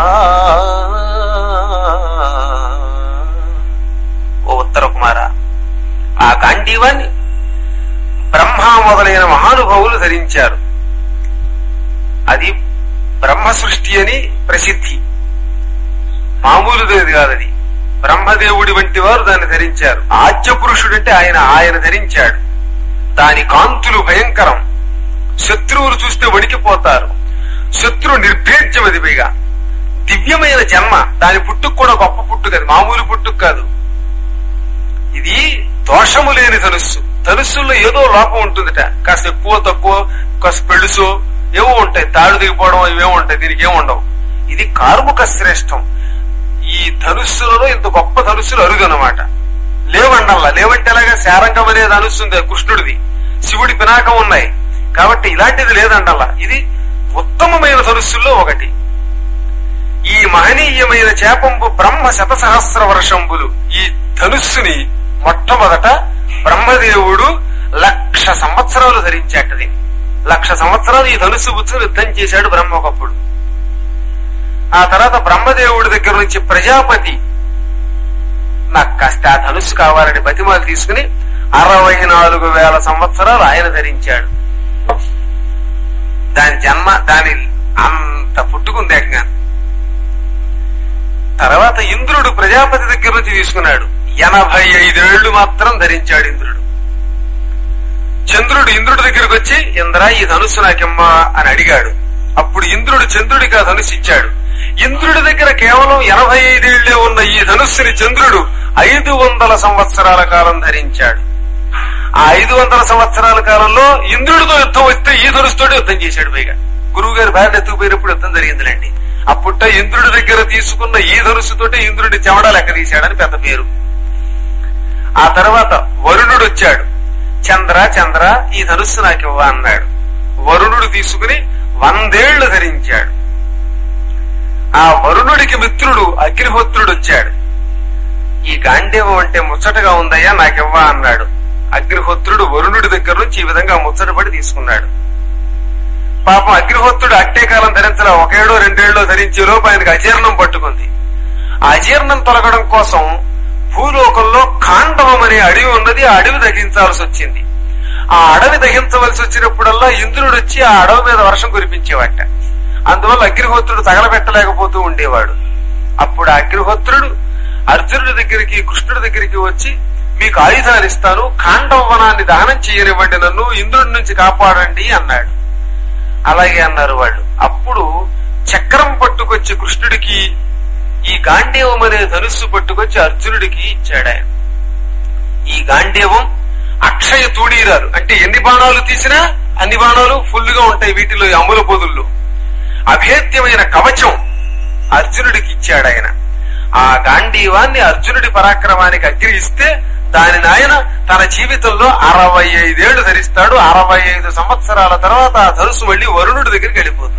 ఓ ఉత్తర కుమార ఆ గాంధీవాన్ని బ్రహ్మ మొదలైన మహానుభావులు ధరించారు అది బ్రహ్మ సృష్టి అని ప్రసిద్ధి మామూలుదేది కాదది బ్రహ్మదేవుడి వంటి వారు దాన్ని ధరించారు ఆద్య పురుషుడంటే ఆయన ఆయన ధరించాడు దాని కాంతులు భయంకరం శత్రువులు చూస్తే వణికిపోతారు శత్రు నిర్భేద్యం అది పైగా దివ్యమైన జన్మ దాని పుట్టుకు కూడా గొప్ప పుట్టుక అది మామూలు పుట్టుకు కాదు ఇది దోషము లేని ధనుస్సు ధనుస్సుల్లో ఏదో లోపం ఉంటుందట కాస్త ఎక్కువ తక్కువ కాస్త పెళ్ళుసో ఏవో ఉంటాయి తాడు దిగిపోవడం ఇవేమో ఉంటాయి దీనికి ఏమి ఉండవు ఇది కార్ముక శ్రేష్టం ఈ ధనుస్సులలో ఇంత గొప్ప ధనుస్సులు అరుదనమాట లేవండల్లా లేవంటే ఎలాగా శారంగం అనే ధనుస్సు ఉంది కృష్ణుడిది శివుడి పినాకం ఉన్నాయి కాబట్టి ఇలాంటిది లేదండల్లా ఇది ఉత్తమమైన ధనుస్సుల్లో ఒకటి ఈ మహనీయమైన చేపంబు బ్రహ్మ శతసహస్ర వర్షంబులు ఈ ధనుస్సుని మొట్టమొదట బ్రహ్మదేవుడు లక్ష సంవత్సరాలు ధరించాటది లక్ష సంవత్సరాలు ఈ ధనుస్సు బుచ్చును యుద్ధం చేశాడు బ్రహ్మ ఒకప్పుడు ఆ తర్వాత బ్రహ్మదేవుడి దగ్గర నుంచి ప్రజాపతి నాకు కాస్త ఆ ధనుస్సు కావాలని బతిమాలు తీసుకుని అరవై నాలుగు వేల సంవత్సరాలు ఆయన ధరించాడు దాని జన్మ దాని అంత పుట్టుకుంది ఏకంగా తర్వాత ఇంద్రుడు ప్రజాపతి దగ్గర నుంచి తీసుకున్నాడు ఎనభై ఐదేళ్లు మాత్రం ధరించాడు ఇంద్రుడు చంద్రుడు ఇంద్రుడి దగ్గరకు వచ్చి ఇంద్ర ఈ ధనుస్సు నాకిమ్మా అని అడిగాడు అప్పుడు ఇంద్రుడు చంద్రుడికి ఆ ధనుస్సు ఇచ్చాడు ఇంద్రుడి దగ్గర కేవలం ఎనభై ఐదేళ్లే ఉన్న ఈ ధనుస్సుని చంద్రుడు ఐదు వందల సంవత్సరాల కాలం ధరించాడు ఆ ఐదు వందల సంవత్సరాల కాలంలో ఇంద్రుడితో యుద్ధం వస్తే ఈ ధనుసుతోటి యుద్ధం చేశాడు పైగా గురువు గారి భార్య ఎత్తుకుపోయినప్పుడు యుద్ధం జరిగిందిలేండి అప్పుట ఇంద్రుడి దగ్గర తీసుకున్న ఈ ధనుసుతోటి ఇంద్రుడి చెమడ లెక్క తీశాడని పెద్ద పేరు ఆ తర్వాత వరుణుడు వచ్చాడు చంద్ర చంద్ర ఈ ధనుస్సు నాకు ఇవ్వ అన్నాడు వరుణుడు తీసుకుని వందేళ్లు ధరించాడు ఆ వరుణుడికి మిత్రుడు అగ్నిహోత్రుడు వచ్చాడు ఈ గాంధీవం అంటే ముచ్చటగా ఉందయ్యా నాకివ్వా అన్నాడు అగ్నిహోత్రుడు వరుణుడి దగ్గర నుంచి ఈ విధంగా ముచ్చటపడి తీసుకున్నాడు పాపం అగ్నిహోత్రుడు అట్టే కాలం ధరించలా ఒకేడో రెండేళ్ళలో ధరించే లోపు ఆయనకు అజీర్ణం పట్టుకుంది ఆ అజీర్ణం తొలగడం కోసం భూలోకంలో ఖాండవం అనే అడవి ఉన్నది ఆ అడవి దహించాల్సి వచ్చింది ఆ అడవి దహించవలసి వచ్చినప్పుడల్లా ఇంద్రుడు వచ్చి ఆ అడవి మీద వర్షం కురిపించేవాట అందువల్ల అగ్నిహోత్రుడు తగలబెట్టలేకపోతూ ఉండేవాడు అప్పుడు ఆ అగ్నిహోత్రుడు అర్జునుడి దగ్గరికి కృష్ణుడి దగ్గరికి వచ్చి మీకు ఆయుధాలు ఇస్తాను ఖాండవ వనాన్ని దహనం చేయనివ్వండి నన్ను ఇంద్రుడి నుంచి కాపాడండి అన్నాడు అలాగే అన్నారు వాళ్ళు అప్పుడు చక్రం పట్టుకొచ్చి కృష్ణుడికి ఈ గాంధీవం అనే ధనుస్సు పట్టుకొచ్చి అర్జునుడికి ఇచ్చాడు ఆయన ఈ గాంధీవం అక్షయ తూడీరాలు అంటే ఎన్ని బాణాలు తీసినా అన్ని బాణాలు ఫుల్ గా ఉంటాయి వీటిలో ఈ అమ్ముల పొదుల్లో అభేద్యమైన కవచం అర్జునుడికి ఇచ్చాడు ఆయన ఆ గాంధీవాన్ని అర్జునుడి పరాక్రమానికి అగ్ని ఇస్తే దానిని ఆయన తన జీవితంలో అరవై ఐదేళ్లు ధరిస్తాడు అరవై ఐదు సంవత్సరాల తర్వాత ఆ ధనుసు మళ్ళీ వరుణుడి దగ్గరికి వెళ్ళిపోతుంది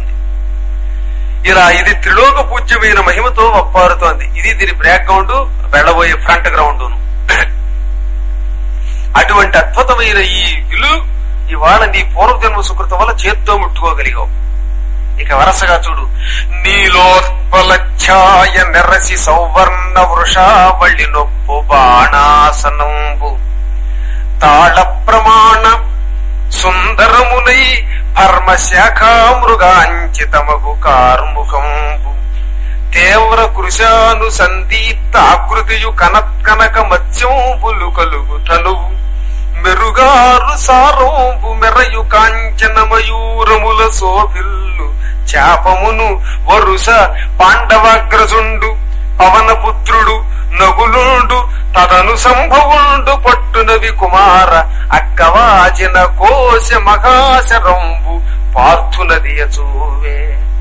ఇలా ఇది త్రిలోక పూజ్యమైన మహిమతో ఒప్పారుతోంది ఇది దీని బ్యాక్ గ్రౌండ్ వెళ్ళబోయే ఫ్రంట్ గ్రౌండ్ అటువంటి అద్భుతమైన ఈ విలు ఇవాళ నీ పూర్వజన్మ సుకృతం వల్ల చేత్తో ముట్టుకోగలిగావు ఇక వరసగా చూడు నీలోత్పలఛాయ నెరసి సౌవర్ణ వృషావళి నొప్పు బాణాసనంబు తాళ ప్రమాణ సుందరమునై మృగాంచితమగు కార్ముఖంబు తీవ్ర కృశాను సందీప్త ఆకృతియు కనత్కనక మత్స్యంబులు కలుగు తనువు మెరుగారు సారోంబు మెరయు కాంచన మయూరముల శోభిల్లు చాపమును వరుస పాండవాగ్రజుండు పవనపుత్రుడు నగులుండు తదను సంభవుండు పట్టునవి కుమార అక్కవాచిన కోశ మహాశరంబు పార్థునదియ చూవే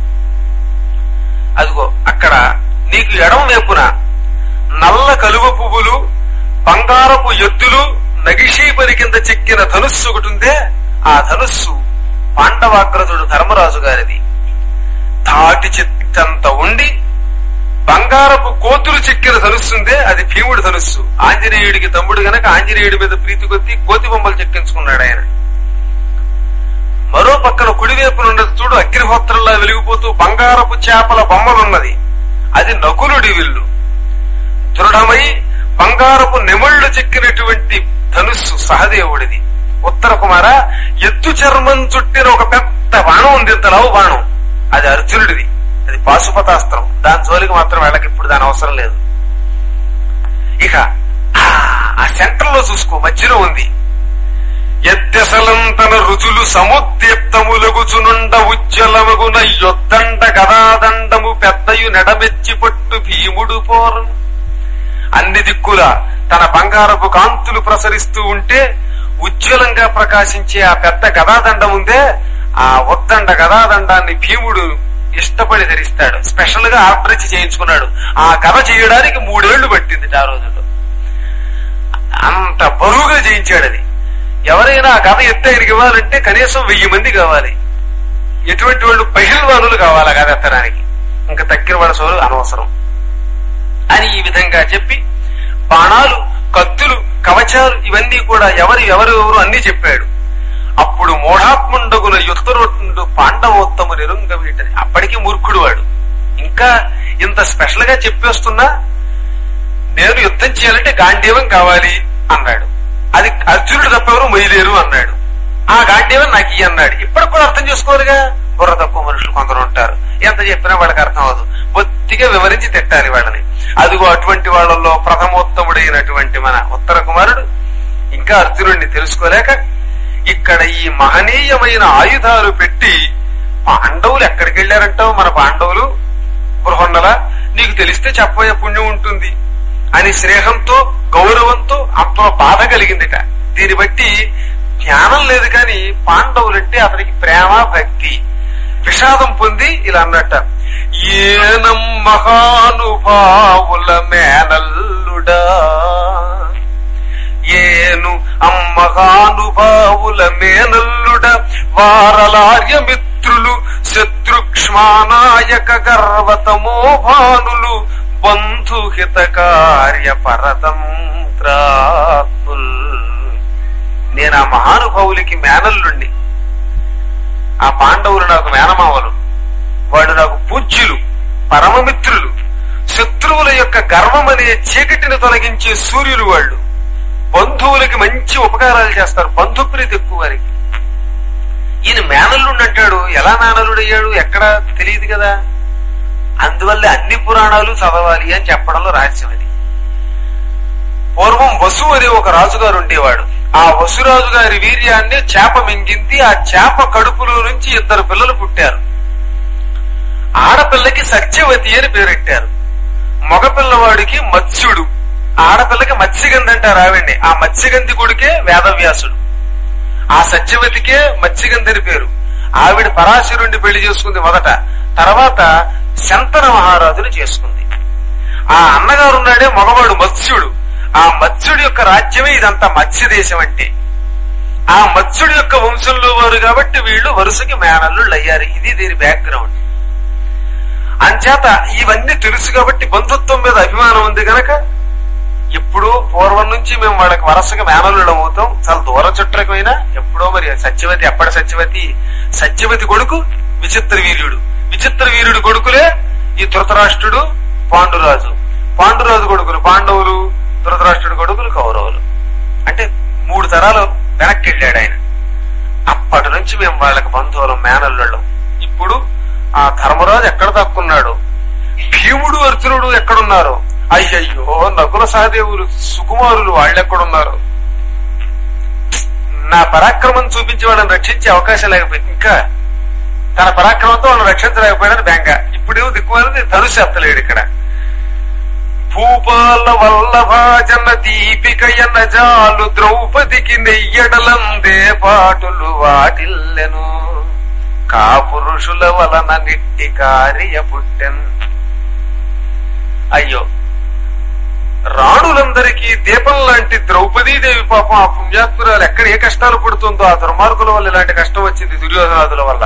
అదిగో అక్కడ నీకు ఎడం వైపున నల్ల కలువ పువ్వులు బంగారపు ఎద్దులు నగిషీపరి కింద చెక్కిన ధనుస్సు ఒకటి ఉందే ఆ ధనుస్సు పాండవాగ్రజుడు ధర్మరాజు గారిది తాటి చెత్తంత ఉండి బంగారపు కోతులు చెక్కిన ధనుస్సు ఉందే అది భీముడి ధనుస్సు ఆంజనేయుడికి తమ్ముడు గనక ఆంజనేయుడి మీద ప్రీతి కొద్దీ కోతి బొమ్మలు చెక్కించుకున్నాడు ఆయన మరో పక్కన కుడివైపున ఉన్నది చూడు అగ్నిహోత్రంలా వెలిగిపోతూ బంగారపు చేపల బొమ్మలున్నది అది నకులుడి విల్లు దృఢమై బంగారపు నెమళ్లు చెక్కినటువంటి ధనుస్సు సహదేవుడిది ఉత్తర కుమార ఎత్తు చర్మం చుట్టిన ఒక పెద్ద బాణం ఉంది ఇంత లవ్ బాణం అది అర్జునుడిది అది పాశుపతాస్త్రం దాని జోలికి మాత్రం వెళ్ళకి ఇప్పుడు దాని అవసరం లేదు ఇక ఆ సెంటర్ లో చూసుకో మధ్యలో ఉంది ఎద్దెసలంతన రుజులు సముద్యప్తములగుచునుండ ఉజ్వలమగున యొద్దండ గదాదండము పెద్దయు నెడమెచ్చి పట్టు భీముడు పోరం అన్ని దిక్కుల తన బంగారపు కాంతులు ప్రసరిస్తూ ఉంటే ఉజ్వలంగా ప్రకాశించే ఆ పెద్ద గదాదండం ఉందే ఆ ఉద్దండ గదాదండాన్ని భీముడు ఇష్టపడి ధరిస్తాడు స్పెషల్ గా ఆర్డర్ ఇచ్చి చేయించుకున్నాడు ఆ కథ చేయడానికి మూడేళ్లు పట్టింది ఆ రోజుల్లో అంత బరువుగా చేయించాడు అది ఎవరైనా ఆ కథ ఎత్తే ఆయనకి ఇవ్వాలంటే కనీసం వెయ్యి మంది కావాలి ఎటువంటి వాళ్ళు పహిల్వానులు కావాలి ఆ కథ ఎత్తడానికి ఇంకా తక్కిన వాళ్ళ సోలు అనవసరం అని ఈ విధంగా చెప్పి బాణాలు కత్తులు కవచాలు ఇవన్నీ కూడా ఎవరు ఎవరు ఎవరు అన్ని చెప్పాడు అప్పుడు మూఢాత్ముండగుల యుద్ధరోట్టు పాండవోత్తము నిరుంగ వీటని అప్పటికి మూర్ఖుడు వాడు ఇంకా ఇంత స్పెషల్ గా చెప్పేస్తున్నా నేను యుద్ధం చేయాలంటే గాంధీవం కావాలి అన్నాడు అది అర్జునుడు తప్పెవరు మొయ్యలేరు అన్నాడు ఆ గాంధీవం నాకు ఇయ్యి అన్నాడు ఇప్పటికి కూడా అర్థం చేసుకోవాలిగా బుర్ర తక్కువ మనుషులు కొందరు ఉంటారు ఎంత చెప్పినా వాళ్ళకి అర్థం అవదు బొత్తిగా వివరించి తిట్టాలి వాళ్ళని అదిగో అటువంటి వాళ్ళల్లో ప్రథమోత్తముడైనటువంటి మన ఉత్తర కుమారుడు ఇంకా అర్జునుడిని తెలుసుకోలేక ఇక్కడ ఈ మహనీయమైన ఆయుధాలు పెట్టి పాండవులు ఎక్కడికి వెళ్ళారంటావు మన పాండవులు బృహన్నల నీకు తెలిస్తే చెప్పబోయే పుణ్యం ఉంటుంది అని స్నేహంతో గౌరవంతో అంతో బాధ కలిగిందిట దీన్ని బట్టి జ్ఞానం లేదు కానీ పాండవులంటే అతనికి ప్రేమ భక్తి విషాదం పొంది ఇలా అన్నట్ట ఏనం మహానుభావుల మేనల్లుడా ఏను అమ్మహానుభావుల మేనల్లుడ వారలార్య మిత్రులు శత్రుక్ష్మానాయక గర్వతమో భానులు బంధుహిత కార్య పరతంత్రాత్ముల్ నేను ఆ మహానుభావులకి మేనల్లుండి ఆ పాండవులు నాకు మేనమావలు వాళ్ళు నాకు పూజ్యులు పరమమిత్రులు శత్రువుల యొక్క గర్వం అనే చీకటిని తొలగించే సూర్యులు వాళ్ళు బంధువులకి మంచి ఉపకారాలు చేస్తారు బంధుప్రీతి ఎక్కువ వారికి ఈయన మేనల్లుండి అంటాడు ఎలా మేనల్లుడు అయ్యాడు ఎక్కడ తెలియదు కదా అందువల్ల అన్ని పురాణాలు చదవాలి అని చెప్పడంలో రహస్యం అది పూర్వం వసు అనే ఒక రాజుగారు ఉండేవాడు ఆ వసురాజు గారి వీర్యాన్ని చేప మింగింది ఆ చేప కడుపులో నుంచి ఇద్దరు పిల్లలు పుట్టారు ఆడపిల్లకి సత్యవతి అని పేరెట్టారు మగపిల్లవాడికి మత్స్యుడు ఆడపిల్లకి మత్స్యగంధి అంటారు ఆవిడ్ని ఆ మత్స్యగంధి కొడుకే వేదవ్యాసుడు ఆ సత్యవతికే మత్స్యగంధి అని పేరు ఆవిడ పరాశరుణ్ణి పెళ్లి చేసుకుంది మొదట తర్వాత శంతన మహారాజుని చేసుకుంది ఆ అన్నగారు ఉన్నాడే మగవాడు మత్స్యుడు ఆ మత్స్యుడి యొక్క రాజ్యమే ఇదంతా మత్స్య దేశం అంటే ఆ మత్స్యుడి యొక్క వంశంలో వారు కాబట్టి వీళ్ళు వరుసకి మేనల్లుళ్ళు అయ్యారు ఇది దీని బ్యాక్గ్రౌండ్ అంచేత ఇవన్నీ తెలుసు కాబట్టి బంధుత్వం మీద అభిమానం ఉంది గనక ఎప్పుడో పూర్వం నుంచి మేము వాళ్ళకి వరుసగా మేనల్లుడం అవుతాం చాలా దూర చుట్టకపోయినా ఎప్పుడో మరి సత్యవతి ఎప్పటి సత్యవతి సత్యవతి కొడుకు విచిత్ర వీర్యుడు విచిత్ర వీరుడు కొడుకులే ఈ ధృతరాష్ట్రుడు పాండురాజు పాండురాజు కొడుకులు పాండవులు ధృతరాష్ట్రుడు కొడుకులు కౌరవులు అంటే మూడు తరాలు వెనక్కి వెళ్ళాడు ఆయన అప్పటి నుంచి మేము వాళ్ళకి బంధువులం మేనల్లుళ్ళం ఇప్పుడు ఆ ధర్మరాజు ఎక్కడ దక్కున్నాడు భీముడు అర్జునుడు ఎక్కడున్నారు అయ్యయ్యో నకుల సహదేవులు సుకుమారులు వాళ్ళెక్కడున్నారు నా పరాక్రమం చూపించి వాళ్ళని రక్షించే అవకాశం లేకపోయింది ఇంకా తన పరాక్రమంతో వాళ్ళని రక్షించలేకపోయాడని బెంగ ఇప్పుడు దిక్కుమాలింది ధనుసు ఎత్తలేడు ఇక్కడ భూపాల వల్లభాజన దీపికయన జాలు ద్రౌపదికి నెయ్యడలందే పాటులు వాటిల్లెను కాపురుషుల వలన నిట్టి కార్య పుట్టెన్ అయ్యో రాణులందరికీ దీపం లాంటి ద్రౌపదీదేవి పాపం ఆ పుణ్యాత్మురాలు ఎక్కడ ఏ కష్టాలు పడుతుందో ఆ దుర్మార్గుల వల్ల ఇలాంటి కష్టం వచ్చింది దుర్యోధనాదుల వల్ల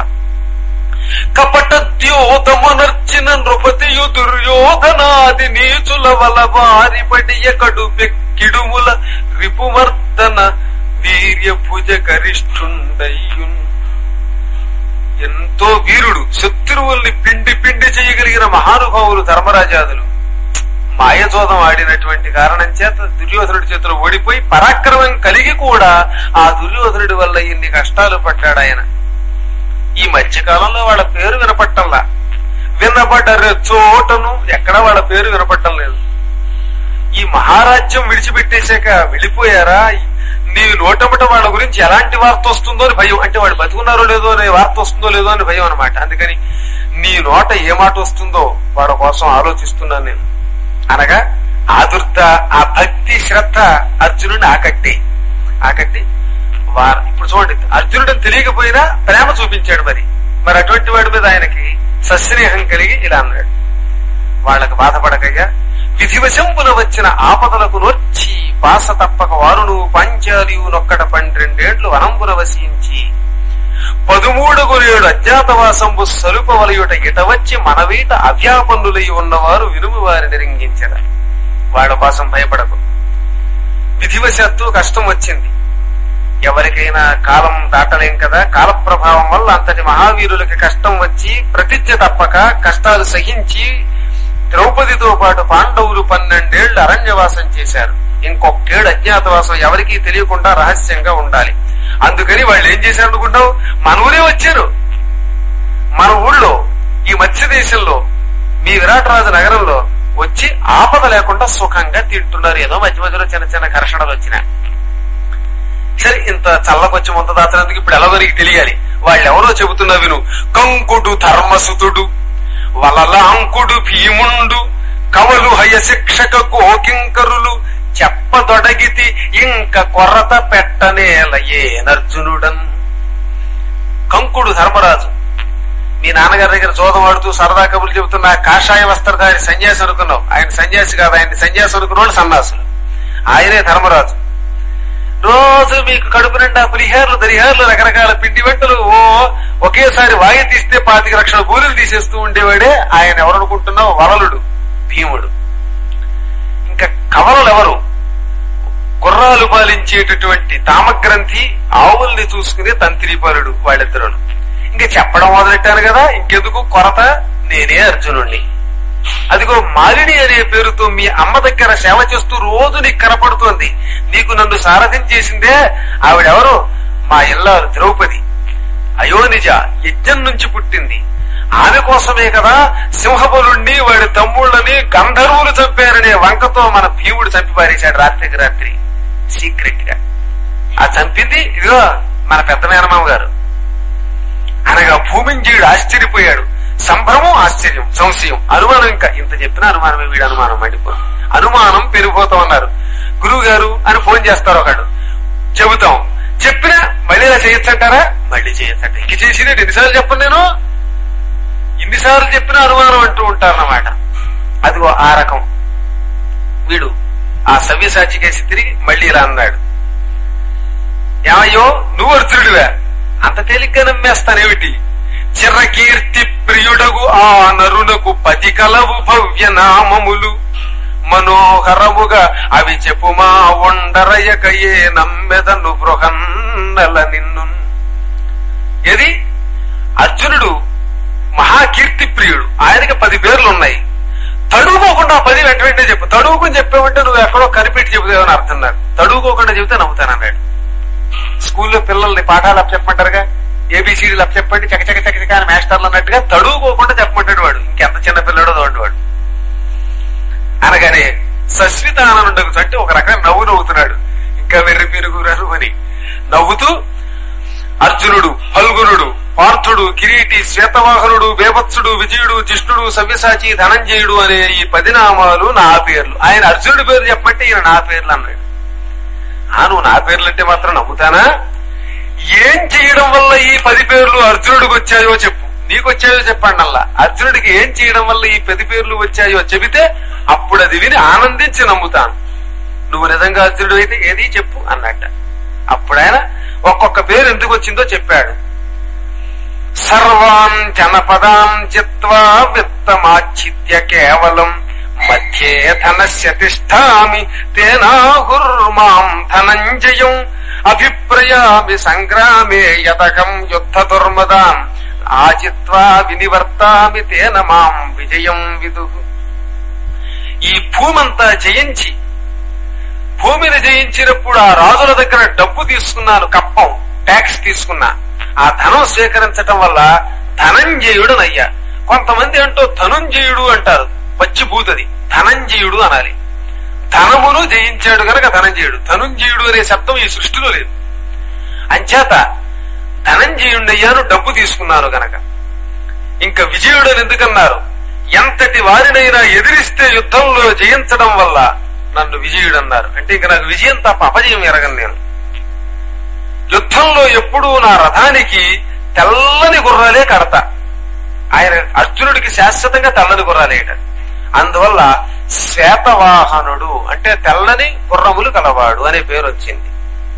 కపటద్యోతమునర్చిన నృపతియు దుర్యోధనాది నీచుల వల వారి పడియ కడు కిడుముల రిపుమర్దన వీర్య భుజ గరిష్ఠుండయ్యున్ ఎంతో వీరుడు శత్రువుల్ని పిండి పిండి చేయగలిగిన మహానుభావులు ధర్మరాజాదులు మాయజోదం ఆడినటువంటి కారణం చేత దుర్యోధనుడి చేతిలో ఓడిపోయి పరాక్రమం కలిగి కూడా ఆ దుర్యోధనుడి వల్ల ఇన్ని కష్టాలు పడ్డాడు ఆయన ఈ మధ్య కాలంలో వాళ్ళ పేరు వినపట్టంలా వినపడ్డరు చోటను ఎక్కడ వాళ్ళ పేరు వినపట్టం లేదు ఈ మహారాజ్యం విడిచిపెట్టేశాక వెళ్ళిపోయారా నీ నోటమట వాళ్ళ గురించి ఎలాంటి వార్త వస్తుందో అని భయం అంటే వాళ్ళు బతుకున్నారో లేదో అనే వార్త వస్తుందో లేదో అని భయం అనమాట అందుకని నీ నోట ఏ మాట వస్తుందో వాళ్ళ కోసం ఆలోచిస్తున్నాను నేను అనగా ఆదుర్త ఆ భక్తి శ్రద్ధ అర్జునుడిని ఆకట్టి ఆకట్టి వారు ఇప్పుడు చూడండి అర్జునుడిని తెలియకపోయినా ప్రేమ చూపించాడు మరి మరి అటువంటి వాడి మీద ఆయనకి సస్నేహం కలిగి ఇలా అన్నాడు వాళ్ళకి బాధపడకయ్యా విధివశంపున వచ్చిన ఆపదలకు నొచ్చి పాస తప్పక వారును పాంచాలియు నొక్కట పన్నెండేండ్లు వనంబున వసించి పదుమూడుగురేడు అజ్ఞాతవాసంబు సలుప వలయుట ఇట వచ్చి మనవీట అవ్యాపన్నులై ఉన్నవారు వినుము వారిని రింగించర వాళ్ళ కోసం భయపడకు విధివశాత్తు కష్టం వచ్చింది ఎవరికైనా కాలం దాటలేం కదా కాల ప్రభావం వల్ల అంతటి మహావీరులకి కష్టం వచ్చి ప్రతిజ్ఞ తప్పక కష్టాలు సహించి ద్రౌపదితో పాటు పాండవులు పన్నెండేళ్లు అరణ్యవాసం చేశారు ఇంకొకేడు అజ్ఞాతవాసం ఎవరికీ తెలియకుండా రహస్యంగా ఉండాలి అందుకని వాళ్ళు ఏం చేశారు అనుకుంటావు మన ఊరే వచ్చారు మన ఊళ్ళో ఈ మత్స్య దేశంలో మీ విరాటరాజు నగరంలో వచ్చి ఆపద లేకుండా సుఖంగా తింటున్నారు ఏదో మధ్య మధ్యలో చిన్న చిన్న ఘర్షణలు వచ్చినాయి సరే ఇంత చల్లకొచ్చి ముంత దాచినందుకు ఇప్పుడు ఎలాగోనికి తెలియాలి వాళ్ళు ఎవరో చెబుతున్నా విను కంకుడు ధర్మసుతుడు వలలాంకుడు భీముండు కవలు హయ శిక్షక గోకింకరులు చెప్పదొడగితి ఇంక కొరత పెట్టనేల ఏనర్జునుడన్ కంకుడు ధర్మరాజు మీ నాన్నగారి దగ్గర జోదం ఆడుతూ సరదా కబుర్లు చెబుతున్న ఆ కాషాయ వస్త్రధారి సన్యాసి అనుకున్నావు ఆయన సన్యాసి కాదు ఆయన సన్యాసి అనుకున్న వాళ్ళు సన్నాసులు ఆయనే ధర్మరాజు రోజు మీకు కడుపు నిండా పులిహేర్లు దరిహేర్లు రకరకాల పిండి వంటలు ఓ ఒకేసారి వాయి తీస్తే పాతిక లక్షల కూలీలు తీసేస్తూ ఉండేవాడే ఆయన ఎవరనుకుంటున్నావు వలలుడు భీముడు ఇంకా కవలలు ఎవరు గుర్రాలు పాలించేటటువంటి తామగ్రంథి ఆవుల్ని చూసుకునే తంత్రిపాలుడు వాళ్ళిద్దరు ఇంకా చెప్పడం మొదలెట్టాను కదా ఇంకెందుకు కొరత నేనే అర్జునుణ్ణి అదిగో మాలిని అనే పేరుతో మీ అమ్మ దగ్గర సేవ చేస్తూ రోజు నీకు కనపడుతోంది నీకు నన్ను సారథ్యం చేసిందే ఆవిడెవరు మా ఇల్లాలు ద్రౌపది అయోనిజ యజ్ఞం నుంచి పుట్టింది ఆమె కోసమే కదా సింహబలుణ్ణి వాడి తమ్ముళ్ళని గంధర్వులు చంపారనే వంకతో మన భీముడు చంపి పారేశాడు రాత్రికి రాత్రి సీక్రెట్ గా ఆ చంపింది ఇదిగో మన పెద్ద మేనమామ గారు అనగా భూమింజీయుడు ఆశ్చర్యపోయాడు సంభ్రమం ఆశ్చర్యం సంశయం అనుమానం ఇంకా ఇంత చెప్పిన అనుమానమే వీడు అనుమానం మండిపో అనుమానం పెరిగిపోతాం అన్నారు గురువు గారు అని ఫోన్ చేస్తారు ఒకడు చెబుతాం చెప్పినా మళ్ళీ ఇలా చేయొచ్చంటారా మళ్ళీ చేయొచ్చంట ఇంక చేసింది ఎన్నిసార్లు చెప్పను నేను ఇన్నిసార్లు చెప్పిన అనుమానం అంటూ ఉంటారన్నమాట అదిగో ఆ రకం వీడు ఆ సవ్యసాచి కేసి తిరిగి మళ్ళీ ఇలా అన్నాడు ఏమయ్యో నువ్వు అర్జునుడివా అంత తేలిగ్గా నమ్మేస్తానేమిటి చిరకీర్తి ప్రియుడగు ఆ నరునకు పది కలవు భవ్య నామములు మనోహరముగా అవి చెప్పుమా ఉండరయకయే నమ్మెదను బృహన్నల నిన్ను ఏది అర్జునుడు ప్రియుడు ఆయనకి పది పేర్లు ఉన్నాయి తడువుకోకుండా ఆ పది వెంట వెంటనే చెప్పు తడువుకుని చెప్పావంటే నువ్వు ఎక్కడో కనిపెట్టి చెబుతావని అర్థం నాకు తడువుకోకుండా చెబితే నమ్ముతానన్నాడు స్కూల్లో పిల్లల్ని పాఠాలు అప్ చెప్పమంటారుగా ఏబిసిడీలు అప్ చెప్పండి చక చక చక చక అని మాస్టర్లు అన్నట్టుగా తడువుకోకుండా చెప్పమంటాడు వాడు ఇంకెంత చిన్న పిల్లడో చూడండి వాడు అనగానే సస్మితానందకు అంటే ఒక రకమైన నవ్వు నవ్వుతున్నాడు ఇంకా వెర్రి పీరుగురారు అని నవ్వుతూ అర్జునుడు ఫల్గునుడు పార్థుడు కిరీటి శ్వేతవాహనుడు బేభత్సుడు విజయుడు జిష్ణుడు సవ్యసాచి ధనంజయుడు అనే ఈ పది నామాలు నా పేర్లు ఆయన అర్జునుడి పేరు చెప్పమంటే ఈయన నా పేర్లు అన్నాడు ఆ నువ్వు నా పేర్లు అంటే మాత్రం నమ్ముతానా ఏం చేయడం వల్ల ఈ పది పేర్లు అర్జునుడికి వచ్చాయో చెప్పు నీకు వచ్చాయో చెప్పండి అల్లా అర్జునుడికి ఏం చేయడం వల్ల ఈ పది పేర్లు వచ్చాయో చెబితే అప్పుడు అది విని ఆనందించి నమ్ముతాను నువ్వు నిజంగా అర్జునుడు అయితే ఏది చెప్పు అన్నట్ట అప్పుడు ఆయన ఒక్కొక్క పేరు ఎందుకు వచ్చిందో చెప్పాడు సర్వాన్ జనపదాం చిత్వా విత్తమాచిత్య కేవలం మధ్యే ధనస్య తిష్టామి తేనాహుర్మాం ధనంజయం అభిప్రయామి సంగ్రామే యతకం యుద్ధ దుర్మదాం ఆచిత్వా వినివర్తామి తేన మాం విజయం విదు ఈ భూమంతా జయించి భూమిని జయించినప్పుడు ఆ రాజుల దగ్గర డబ్బు తీసుకున్నాను కప్పం ట్యాక్స్ తీసుకున్నా ఆ ధనం స్వీకరించటం వల్ల ధనంజయుడునయ్యా కొంతమంది అంటూ ధనుంజయుడు అంటారు పచ్చి భూతది ధనంజయుడు అనాలి ధనమును జయించాడు గనక ధనంజయుడు ధనుంజయుడు అనే శబ్దం ఈ సృష్టిలో లేదు అంచేత ధనంజయుడయ్యాను డబ్బు తీసుకున్నాను గనక ఇంకా విజయుడు అని ఎందుకన్నారు ఎంతటి వారినైనా ఎదిరిస్తే యుద్ధంలో జయించడం వల్ల నన్ను విజయుడు అన్నారు అంటే ఇంకా నాకు విజయం తప్ప అపజయం ఎరగను నేను యుద్ధంలో ఎప్పుడూ నా రథానికి తెల్లని గుర్రాలే కడతా ఆయన అర్జునుడికి శాశ్వతంగా తెల్లని గుర్రాలేట అందువల్ల శ్వేతవాహనుడు అంటే తెల్లని గుర్రములు కలవాడు అనే పేరు వచ్చింది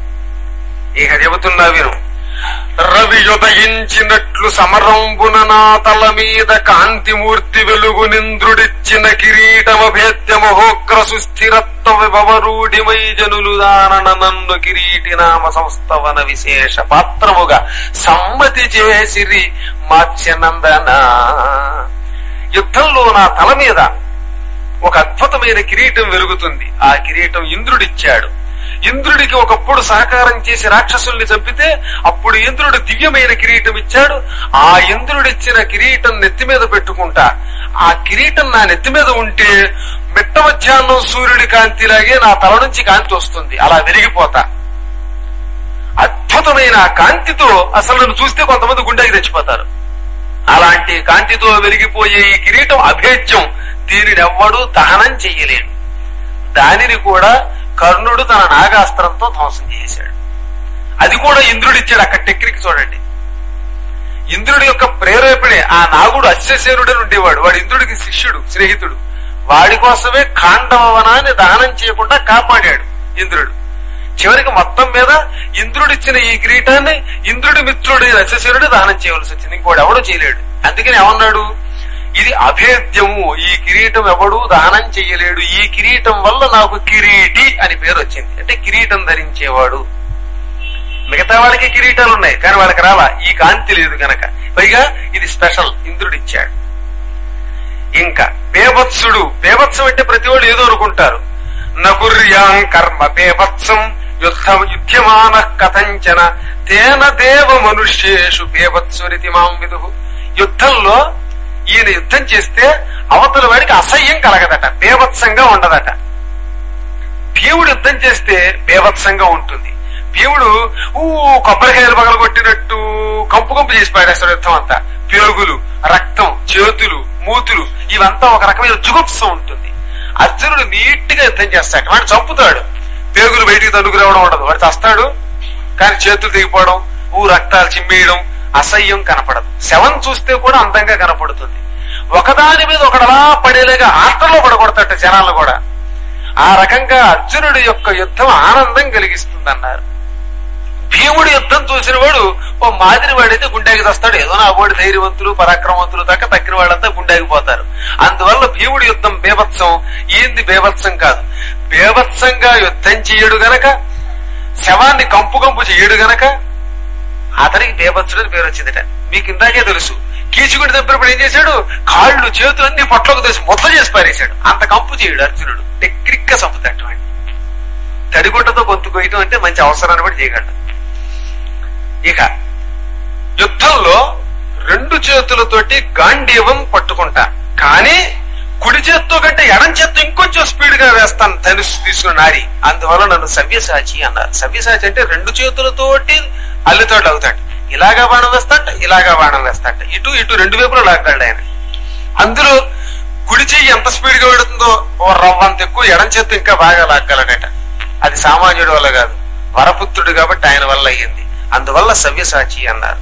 ఇక చెబుతున్నా విను రవి ఉదయించినట్లు సమరంబున నా తల మీద కాంతిమూర్తి వెలుగు నింద్రుడిచ్చిన కిరీటమభేద్యమహోగ్ర సుస్థిరత్వ విభవరూఢిమై జనులు దానన నన్ను కిరీటి నామ సంస్థవన విశేష పాత్రముగా సమ్మతి చేసిరి మాత్స్యనందన యుద్ధంలో నా తల మీద ఒక అద్భుతమైన కిరీటం వెలుగుతుంది ఆ కిరీటం ఇంద్రుడిచ్చాడు ఇంద్రుడికి ఒకప్పుడు సహకారం చేసి రాక్షసుల్ని చంపితే అప్పుడు ఇంద్రుడు దివ్యమైన కిరీటం ఇచ్చాడు ఆ ఇంద్రుడిచ్చిన కిరీటం నెత్తి మీద పెట్టుకుంటా ఆ కిరీటం నా నెత్తి మీద ఉంటే మిట్ట మధ్యాహ్నం సూర్యుడి కాంతిలాగే నా తల నుంచి కాంతి వస్తుంది అలా వెలిగిపోతా అద్భుతమైన ఆ కాంతితో అసలు నన్ను చూస్తే కొంతమంది గుండెకి తెచ్చిపోతారు అలాంటి కాంతితో వెలిగిపోయే ఈ కిరీటం అభేద్యం దీనిని ఎవ్వడూ దహనం చెయ్యలేడు దానిని కూడా కర్ణుడు తన నాగాస్త్రంతో ధ్వంసం చేశాడు అది కూడా ఇంద్రుడిచ్చాడు అక్కడ టెక్నిక్ చూడండి ఇంద్రుడి యొక్క ప్రేరేపణే ఆ నాగుడు అశ్వసేనుడని ఉండేవాడు వాడు ఇంద్రుడికి శిష్యుడు స్నేహితుడు వాడి కోసమే ఖాండవ వనాన్ని దహనం చేయకుండా కాపాడాడు ఇంద్రుడు చివరికి మొత్తం మీద ఇంద్రుడిచ్చిన ఈ కిరీటాన్ని ఇంద్రుడి మిత్రుడి అశ్వసేనుడు దహనం చేయవలసి వచ్చింది ఇంకోటి ఎవడు చేయలేడు అందుకని ఏమన్నాడు ఇది అభేద్యము ఈ కిరీటం ఎవడు దానం చెయ్యలేడు ఈ కిరీటం వల్ల నాకు కిరీటి అని పేరు వచ్చింది అంటే కిరీటం ధరించేవాడు మిగతా వాళ్ళకి కిరీటాలు ఉన్నాయి కానీ వాళ్ళకి రావా ఈ కాంతి లేదు గనక పైగా ఇది స్పెషల్ ఇంద్రుడు ఇచ్చాడు ఇంకా బేభత్సుడు బేభత్సం అంటే ప్రతి వాళ్ళు ఏదో అనుకుంటారు నకుర్యాం కర్మ బేభత్సం యుద్ధం యుధ్యమాన కథంచన తేన దేవ మనుష్యేషు బేభత్సురితి మాం విదు యుద్ధంలో ఈయన యుద్ధం చేస్తే అవతల వాడికి అసహ్యం కలగదట బేభత్సంగా ఉండదట భీముడు యుద్ధం చేస్తే బేభత్సంగా ఉంటుంది భీముడు ఊ కొబ్బరికాయలు పగలు కొట్టినట్టు కంపు కంపు చేసి పాడేస్తాడు యుద్ధం అంతా పేగులు రక్తం చేతులు మూతులు ఇవంతా ఒక రకమైన జుగుప్సం ఉంటుంది అర్జునుడు నీట్ గా యుద్ధం చేస్తాడు వాడు చంపుతాడు పేగులు బయటికి తనుకు రావడం ఉండదు వాడు చస్తాడు కానీ చేతులు తెగిపోవడం ఊ రక్తాలు చిమ్మేయడం అసహ్యం కనపడదు శవం చూస్తే కూడా అందంగా కనపడుతుంది ఒకదాని మీద ఒకడలా పడేలాగా ఆటలో పడగొడతాట జనాలు కూడా ఆ రకంగా అర్జునుడి యొక్క యుద్ధం ఆనందం కలిగిస్తుంది అన్నారు భీముడి యుద్ధం చూసిన వాడు ఓ మాదిరి వాడైతే గుండెకి వస్తాడు ఏదో నా వాడు ధైర్యవంతులు పరాక్రమవంతులు దాకా తక్కిన వాళ్ళంతా గుండెకి పోతారు అందువల్ల భీముడి యుద్ధం బేభత్సం ఏంది బేభత్సం కాదు బేభత్సంగా యుద్ధం చేయడు గనక శవాన్ని కంపు కంపు చేయడు గనక అతనికి బేభత్సుడు అని పేరు వచ్చిందట మీకు ఇందాకే తెలుసు కీచుకుడి చంపినప్పుడు ఏం చేశాడు కాళ్ళు చేతులు అన్ని పొట్లకు తీసి మొత్త చేసి పారేశాడు అంత కంపు చేయడు అర్జునుడు టెక్నిక్ గా చంపుతాడు వాడిని. తడిగుడ్డతో గొంతు కొయ్యటం అంటే మంచి అవసరాన్ని కూడా చేయగలడు ఇక యుద్ధంలో రెండు చేతులతోటి గాంధీవం పట్టుకుంటా కానీ కుడి చేత్తో కంటే ఎడం చేత్తో ఇంకొంచెం స్పీడ్ గా వేస్తాను ధనుసు తీసుకున్న నారి అందువల్ల నన్ను సవ్యసాచి అన్నారు సవ్యసాచి అంటే రెండు చేతులతోటి అల్లితోడు అవుతాడు ఇలాగా బాణం వేస్తాట ఇలాగా బాణం వేస్తాట ఇటు ఇటు రెండు వైపులా లాగాడు ఆయన అందులో కుడి చెయ్యి ఎంత స్పీడ్ గా పెడుతుందో ఓ రవ్వంత ఎక్కువ ఎడం చేత్తో ఇంకా బాగా లాగలడట అది సామాన్యుడి వల్ల కాదు వరపుత్రుడు కాబట్టి ఆయన వల్ల అయ్యింది అందువల్ల సవ్యసాచి అన్నారు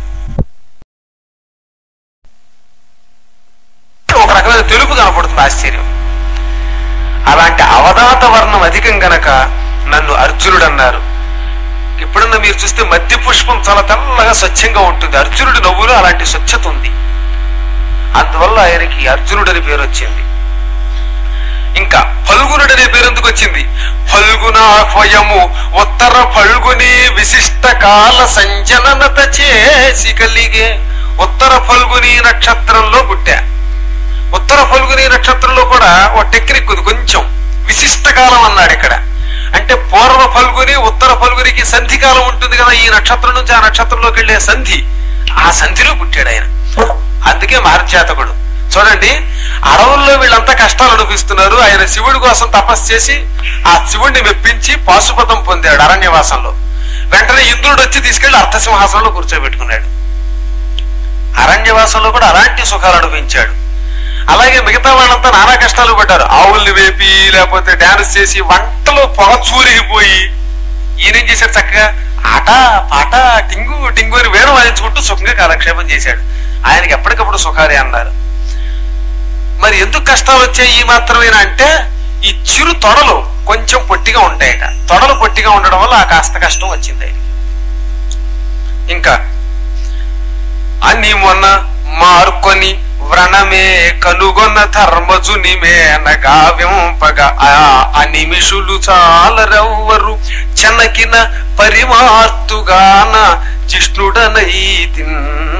ఒక రకమైన తెలుపు కనపడుతుంది ఆశ్చర్యం అలాంటి అవధాత వర్ణం అధికం గనక నన్ను అర్జునుడు అన్నారు ఎప్పుడన్నా మీరు చూస్తే మధ్య పుష్పం చాలా తెల్లగా స్వచ్ఛంగా ఉంటుంది అర్జునుడి నవ్వులో అలాంటి స్వచ్ఛత ఉంది అందువల్ల ఆయనకి అర్జునుడు అని పేరు వచ్చింది ఇంకా ఫల్గునుడు అనే పేరు ఎందుకు వచ్చింది ఫల్గునాహ్వయము ఉత్తర ఫల్గుని విశిష్ట కాల సంజననత చేసి కలిగే ఉత్తర ఫల్గుని నక్షత్రంలో పుట్టా ఉత్తర ఫల్గుని నక్షత్రంలో కూడా ఓ టెక్నిక్ ఉంది కొంచెం విశిష్ట కాలం అన్నాడు ఇక్కడ అంటే పూర్వ ఫల్గుని ఉత్తర ఫల్గునికి సంధి కాలం ఉంటుంది కదా ఈ నక్షత్రం నుంచి ఆ నక్షత్రంలోకి వెళ్లే సంధి ఆ సంధిలో పుట్టాడు ఆయన అందుకే మహర్జాతకుడు చూడండి అడవుల్లో వీళ్ళంతా కష్టాలు అనిపిస్తున్నారు ఆయన శివుడి కోసం తపస్సు చేసి ఆ శివుడిని మెప్పించి పాశుపతం పొందాడు అరణ్యవాసంలో వెంటనే ఇంద్రుడు వచ్చి తీసుకెళ్లి అర్థసింహాసనంలో కూర్చోబెట్టుకున్నాడు అరణ్యవాసంలో కూడా అలాంటి సుఖాలు అనుభవించాడు అలాగే మిగతా వాళ్ళంతా నానా కష్టాలు పడ్డారు ఆవుల్ని వేపి లేకపోతే డాన్స్ చేసి వంటలో పొగ చూరిగిపోయి ఈయనేం చేశాడు చక్కగా ఆట పాట టింగు టింగు అని వేణు వాయించుకుంటూ సుఖంగా కాలక్షేపం చేశాడు ఆయనకి ఎప్పటికప్పుడు సుఖాలే అన్నారు మరి ఎందుకు కష్టాలు వచ్చాయి ఈ మాత్రమేనా అంటే ఈ చిరు తొడలు కొంచెం పొట్టిగా ఉంటాయట తొడలు పొట్టిగా ఉండడం వల్ల ఆ కాస్త కష్టం వచ్చింది ఆయనకి. ఇంకా అని మొన్న మార్కొని వ్రణమే కనుగొన్న ధర్మజుని మేనగా వింపగా ఆ అనిమిషులు చాలరెవ్వరు చెనకిన పరిమార్తుగాన జిష్ణుడనైతిన్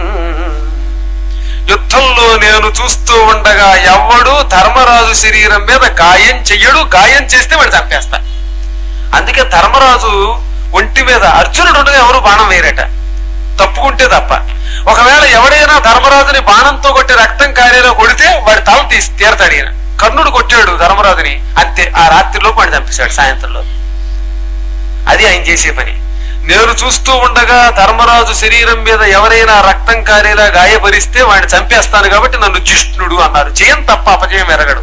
యుద్ధంలో నేను చూస్తూ ఉండగా ఎవ్వడు ధర్మరాజు శరీరం మీద గాయం చెయ్యడు గాయం చేస్తే వాడు చంపేస్తా అందుకే ధర్మరాజు ఒంటి మీద అర్జునుడు ఉండగా ఎవరు బాణం వేయరట తప్పుకుంటే తప్ప ఒకవేళ ఎవడైనా ధర్మరాజుని బాణంతో కొట్టి రక్తం కారేలో కొడితే వాడి తల తీసి తీరతాడు ఈయన కర్ణుడు కొట్టాడు ధర్మరాజుని అంతే ఆ రాత్రిలో వాడిని చంపేశాడు సాయంత్రంలో అది ఆయన చేసే పని నేను చూస్తూ ఉండగా ధర్మరాజు శరీరం మీద ఎవరైనా రక్తం కారేలా గాయపరిస్తే వాడిని చంపేస్తాను కాబట్టి నన్ను జిష్ణుడు అన్నారు జయం తప్ప అపజయం ఎరగడు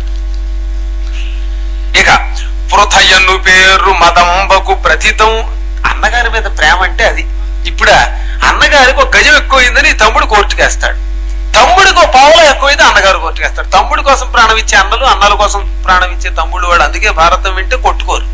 ఇక పృథయను పేరు మదంబకు ప్రతితం అన్నగారి మీద ప్రేమ అంటే అది ఇప్పుడు అన్నగారికి ఒక గజం ఎక్కువైందని తమ్ముడు కోర్టుకేస్తాడు తమ్ముడికి ఒక పావులో ఎక్కువైతే అన్నగారు కోర్టుకేస్తాడు తమ్ముడి కోసం ప్రాణం ఇచ్చే అన్నలు అన్నల కోసం ప్రాణం ఇచ్చే తమ్ముడు వాడు అందుకే భారతం వింటే కొట్టుకోరు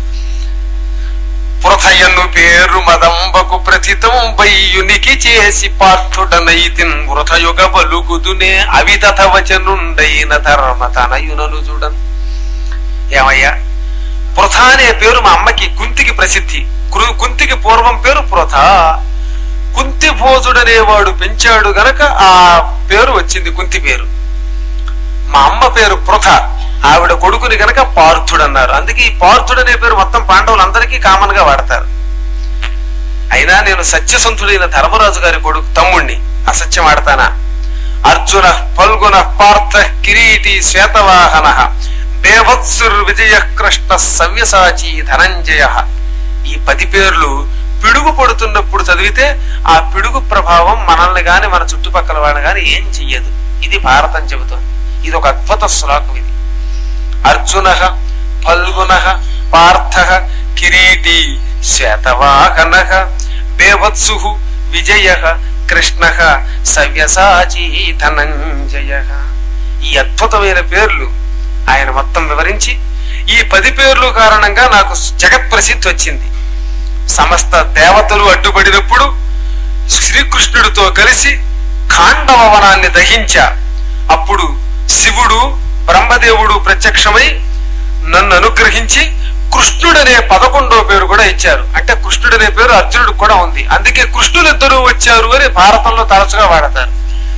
పృథయను పేరు మదంబకు ప్రతితం బయ్యునికి చేసి పార్థుడనైతిన్ వృథయుగ బలుగుదునే అవిదత వచనుండైన ధర్మ తనయునను చూడన్ ఏమయ్యా పృథ అనే పేరు మా అమ్మకి కుంతికి ప్రసిద్ధి కృ- కుంతికి పూర్వం పేరు పృథ కుంతి భోజుడనేవాడు పెంచాడు గనక ఆ పేరు వచ్చింది కుంతి పేరు మా అమ్మ పేరు పృథ ఆవిడ కొడుకుని గనక పార్థుడు అన్నారు అందుకే ఈ పార్థుడు అనే పేరు మొత్తం పాండవులందరికీ కామన్ గా వాడతారు అయినా నేను సత్యసంతుడైన ధర్మరాజు గారి కొడుకు తమ్ముణ్ణి అసత్యం ఆడతానా అర్జున పల్గున పార్థ కిరీటి శ్వేతవాహన బేభత్సుర్ విజయ కృష్ణ సవ్యసాచి ధనంజయ ఈ పది పేర్లు పిడుగు పడుతున్నప్పుడు చదివితే ఆ పిడుగు ప్రభావం మనల్ని గాని మన చుట్టుపక్కల వాళ్ళని గాని ఏం చెయ్యదు ఇది భారతం చెబుతోంది ఇది ఒక అద్భుత శ్లోకం ఇది అర్జున ఫల్గున పార్థ కిరీటి శ్వేతవాహన బేవత్సు విజయ కృష్ణ సవ్యసాచి ధనంజయ ఈ అద్భుతమైన పేర్లు ఆయన మొత్తం వివరించి ఈ పది పేర్లు కారణంగా నాకు జగత్ ప్రసిద్ధి వచ్చింది సమస్త దేవతలు అడ్డుపడినప్పుడు శ్రీకృష్ణుడితో కలిసి ఖాండవ వనాన్ని దహించా అప్పుడు శివుడు బ్రహ్మదేవుడు ప్రత్యక్షమై నన్ను అనుగ్రహించి కృష్ణుడనే పదకొండో పేరు కూడా ఇచ్చారు అంటే కృష్ణుడనే పేరు అర్జునుడికి కూడా ఉంది అందుకే కృష్ణులిద్దరూ వచ్చారు అని భారతంలో తరచుగా వాడతారు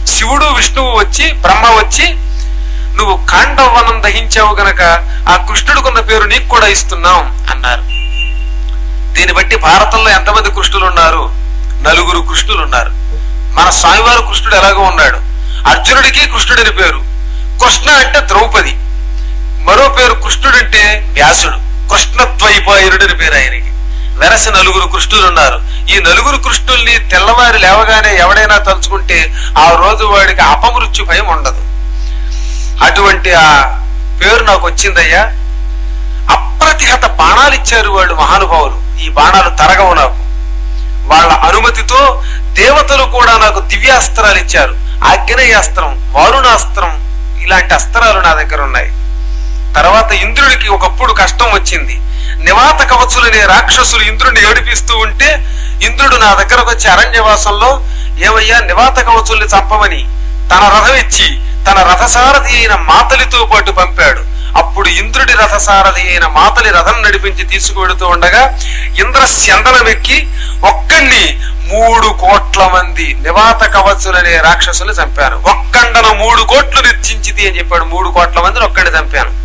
శివుడు విష్ణువు వచ్చి బ్రహ్మ వచ్చి నువ్వు కాండవనం దహించావు గనక ఆ కృష్ణుడికున్న పేరు నీకు కూడా ఇస్తున్నాం అన్నారు దీన్ని బట్టి భారతంలో ఎంతమంది కృష్ణులు ఉన్నారు నలుగురు కృష్ణులు ఉన్నారు మన స్వామివారు కృష్ణుడు ఎలాగో ఉన్నాడు అర్జునుడికి కృష్ణుడిని పేరు కృష్ణ అంటే ద్రౌపది మరో పేరు కృష్ణుడు అంటే వ్యాసుడు కృష్ణద్వైపాయనుడని పేరు ఆయనకి వెరసి నలుగురు కృష్ణులు ఉన్నారు ఈ నలుగురు కృష్ణుల్ని తెల్లవారి లేవగానే ఎవడైనా తలుచుకుంటే ఆ రోజు వాడికి అపమృత్యు భయం ఉండదు అటువంటి ఆ పేరు నాకు వచ్చిందయ్యా అప్రతిహత బాణాలు ఇచ్చారు వాళ్ళు మహానుభావులు ఈ బాణాలు తరగవు నాకు వాళ్ళ అనుమతితో దేవతలు కూడా నాకు దివ్యాస్త్రాలు ఇచ్చారు ఆగ్నేయాస్త్రం వారుణాస్త్రం ఇలాంటి అస్త్రాలు నా దగ్గర ఉన్నాయి తర్వాత ఇంద్రుడికి ఒకప్పుడు కష్టం వచ్చింది నివాత కవచులనే రాక్షసులు ఇంద్రుడిని ఏడిపిస్తూ ఉంటే ఇంద్రుడు నా దగ్గరకు వచ్చి అరణ్యవాసంలో ఏమయ్యా నివాత కవచుల్ని చంపమని తన రథం ఇచ్చి తన రథసారథి అయిన మాతలితో పాటు పంపాడు అప్పుడు ఇంద్రుడి రథసారథి అయిన మాతలి రథం నడిపించి తీసుకువెడుతూ ఉండగా ఇంద్ర స్యందనమెక్కి ఒక్కడిని మూడు కోట్ల మంది నివాత కవచులనే రాక్షసులు చంపారు ఒక్కండన మూడు కోట్లు నిర్చించిది అని చెప్పాడు మూడు కోట్ల మందిని ఒక్కడిని చంపాను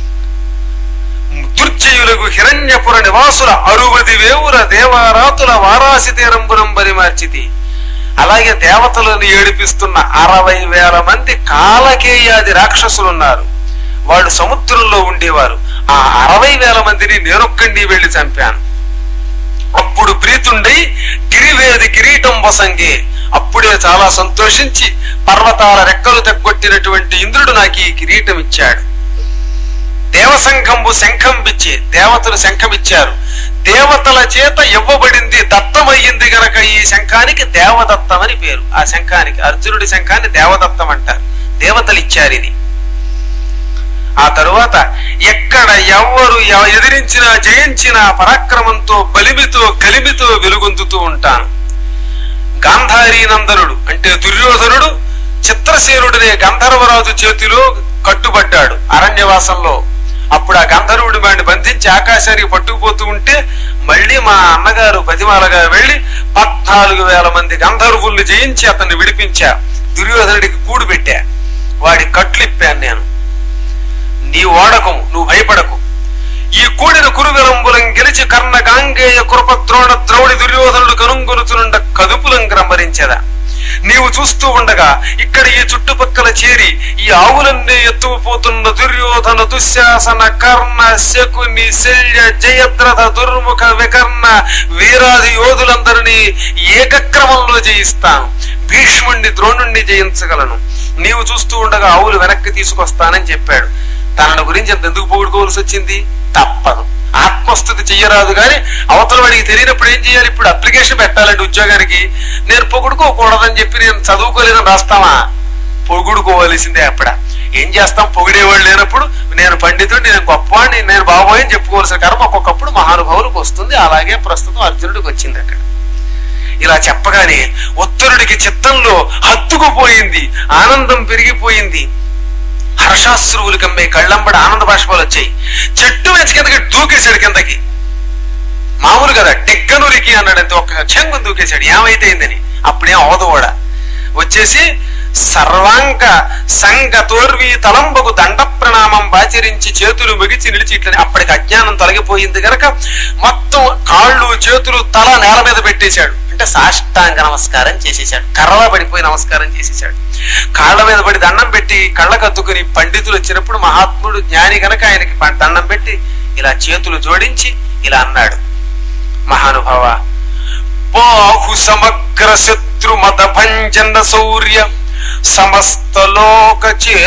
దుర్జయులకు హిరణ్యపుర నివాసుల అరువది వేవుల దేవారాతుల వారాసి తీరంబునంబరి మార్చితి అలాగే దేవతలను ఏడిపిస్తున్న అరవై వేల మంది కాలకేయాది రాక్షసులు ఉన్నారు వాళ్ళు సముద్రంలో ఉండేవారు ఆ అరవై వేల మందిని నేనొక్కండి వెళ్లి చంపాను అప్పుడు ప్రీతుండై గిరివేది కిరీటం వసంగే అప్పుడే చాలా సంతోషించి పర్వతాల రెక్కలు తెగ్గొట్టినటువంటి ఇంద్రుడు నాకు ఈ కిరీటం ఇచ్చాడు దేవసంఘంబు శంఖం ఇచ్చి దేవతలు శంఖం ఇచ్చారు దేవతల చేత ఇవ్వబడింది దత్తమయ్యింది గనక ఈ శంఖానికి దేవదత్తం అని పేరు ఆ శంఖానికి అర్జునుడి శంఖాన్ని దేవదత్తం అంటారు దేవతలు ఇచ్చారు ఇది ఆ తరువాత ఎక్కడ ఎవరు ఎవ- ఎదిరించినా జయించినా పరాక్రమంతో బలిమితో కలిమితో వెలుగొందుతూ ఉంటాను గాంధారీ నందనుడు అంటే దుర్యోధనుడు చిత్రసేనుడనే గంధర్వరాజు చేతిలో కట్టుబడ్డాడు అరణ్యవాసంలో అప్పుడు ఆ గంధర్వుడి వాడిని బంధించి ఆకాశానికి పట్టుకుపోతూ ఉంటే మళ్ళీ మా అన్నగారు బతిమాలగా వెళ్లి పద్నాలుగు వేల మంది గంధర్వుల్ని జయించి అతన్ని విడిపించా దుర్యోధనుడికి కూడు పెట్టా వాడి కట్లిప్పాను నేను నీ ఓడకము నువ్వు భయపడకు ఈ కూడిన కురువిలంబులం గెలిచి కర్ణ గాంగేయ కృప ద్రోణ ద్రౌడి దుర్యోధనుడు కనుంగొనుచునుండ కదుపులం గ్రంబరించదా నీవు చూస్తూ ఉండగా ఇక్కడ ఈ చుట్టుపక్కల చేరి ఈ ఆవులన్నీ ఎత్తుకుపోతున్న దుర్యోధన దుశ్శాసన కర్ణ శకుని శల్య జయద్రథ దుర్ముఖ వికర్ణ వీరాది యోధులందరినీ ఏకక్రమంలో జయిస్తాను భీష్ముణ్ణి ద్రోణుణ్ణి జయించగలను నీవు చూస్తూ ఉండగా ఆవులు వెనక్కి తీసుకొస్తానని చెప్పాడు తనను గురించి అంత ఎందుకు పొగుడుకోవాల్సి వచ్చింది తప్పదు ఆత్మస్థుతి చెయ్యరాదు కానీ అవతల వాడికి తెలియనప్పుడు ఏం చేయాలి ఇప్పుడు అప్లికేషన్ పెట్టాలండి ఉద్యోగానికి నేను పొగుడుకోకూడదని చెప్పి నేను చదువుకోలేదని రాస్తామా పొగుడుకోవలసిందే అప్పుడ ఏం చేస్తాం పొగిడేవాళ్ళు లేనప్పుడు నేను పండితుడు నేను గొప్పవాడిని నేను బాబోయ్ అని చెప్పుకోవాల్సిన కర్మ ఒక్కొక్కప్పుడు మహానుభావులకు వస్తుంది అలాగే ప్రస్తుతం అర్జునుడికి వచ్చింది అక్కడ ఇలా చెప్పగానే ఉత్తరుడికి చిత్తంలో హత్తుకుపోయింది ఆనందం పెరిగిపోయింది హర్షాశ్రువులు కమ్మే కళ్ళంబడి ఆనంద బాష్పాలు వచ్చాయి చెట్టు వేసి కిందకి దూకేశాడు కిందకి మామూలు కదా టిగ్గనురికి అన్నాడు అంతే ఒక్క చెంగు దూకేశాడు ఏమైతే అయిందని అప్పుడేం అవదు కూడా వచ్చేసి సర్వాంగ సంగ తోర్వి తలంబగు దండ ప్రణామం బాచరించి చేతులు మిగిచి నిలిచి ఇట్లని అప్పటికి అజ్ఞానం తొలగిపోయింది గనక మొత్తం కాళ్ళు చేతులు తల నేల మీద పెట్టేశాడు అంటే సాష్టాంగ నమస్కారం చేసేశాడు కర్రలా పడిపోయి నమస్కారం చేసేశాడు కాళ్ళ మీద పడి దండం పెట్టి కళ్ళకద్దుకుని పండితులు వచ్చినప్పుడు మహాత్ముడు జ్ఞాని గనక ఆయనకి ప- దండం పెట్టి ఇలా చేతులు జోడించి ఇలా అన్నాడు మహానుభావ బాహు సమగ్ర శత్రు మత భంజన శౌర్య సమస్త లోక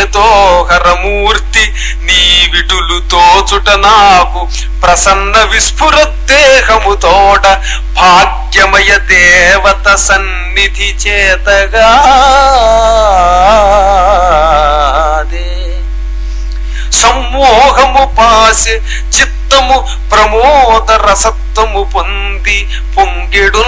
చేతోహరమూర్తి నీ విటులు తోచుట నాకు ప్రసన్న విస్ఫురద్దేహము తోట భాగ్యమయ దేవత సన్నిధి చేతగా సమ్మోహము పాసె చిత్తము ప్రమోద రసత్వము పొంది పొంగిడు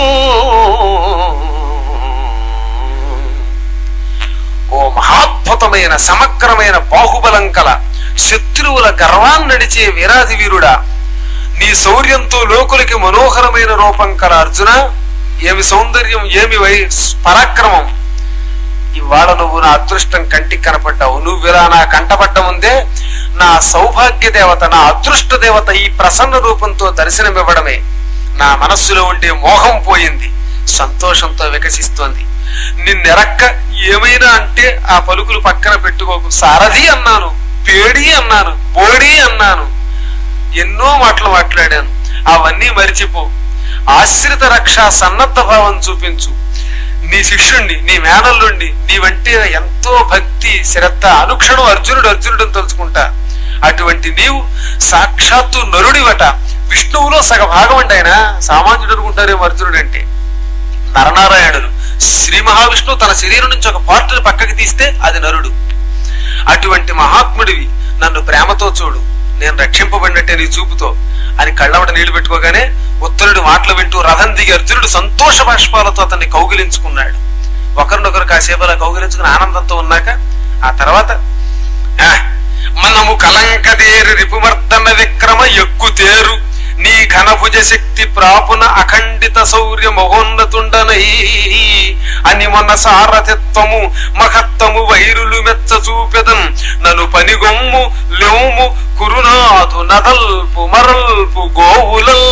ఓ మహాద్భుతమైన సమగ్రమైన బాహుబలం కల శత్రువుల గర్వాన్ని నడిచే వీరాది వీరుడా నీ శౌర్యంతో లోకులకి మనోహరమైన రూపం కల అర్జున ఏమి సౌందర్యం ఏమి వై పరాక్రమం ఇవాళ నువ్వు నా అదృష్టం కంటికి కనపడ్డావు నువ్వు ఇలా నా కంటపడ్డ ముందే నా సౌభాగ్య దేవత నా అదృష్ట దేవత ఈ ప్రసన్న రూపంతో దర్శనమివ్వడమే నా మనస్సులో ఉండే మోహం పోయింది సంతోషంతో వికసిస్తోంది నిన్నెరక్క ఏమైనా అంటే ఆ పలుకులు పక్కన పెట్టుకోకు సారథి అన్నాను పేడి అన్నాను బోడి అన్నాను ఎన్నో మాటలు మాట్లాడాను అవన్నీ మరిచిపో ఆశ్రిత రక్ష సన్నద్ధ భావం చూపించు నీ శిష్యుణ్ణి నీ మేనల్లుండి నీవంటే ఎంతో భక్తి శ్రద్ధ అనుక్షణం అర్జునుడు అర్జునుడు అని తలుచుకుంటా అటువంటి నీవు సాక్షాత్తు నరుడివట విష్ణువులో సగ భాగం అండి ఆయన సామాన్యుడు అనుకుంటారేమో అర్జునుడు అంటే నరనారాయణుడు శ్రీ మహావిష్ణువు తన శరీరం నుంచి ఒక పార్ట్ని పక్కకి తీస్తే అది నరుడు అటువంటి మహాత్ముడివి నన్ను ప్రేమతో చూడు నేను రక్షింపబడినట్టే నీ చూపుతో అని కళ్ళమట నీళ్లు పెట్టుకోగానే ఉత్తరుడు మాటలు వింటూ రథం దిగి అర్జునుడు సంతోష బాష్పాలతో అతన్ని కౌగిలించుకున్నాడు ఒకరినొకరు కాసేపు అలా కౌగిలించుకుని ఆనందంతో ఉన్నాక ఆ తర్వాత "ఆ, మనము కలంకదేరి రిపుమర్దన విక్రమ ఎక్కు తేరు నీ ఘనభుజ శక్తి ప్రాపున అఖండిత శౌర్య మహోన్నతుండనై అని మొన్న సారథిత్వము మహత్తము వైరులు మెచ్చ చూపెదన్ నన్ను పనిగొమ్ము లెమ్ము కురునాథు నదల్పు మరల్పు గోవులం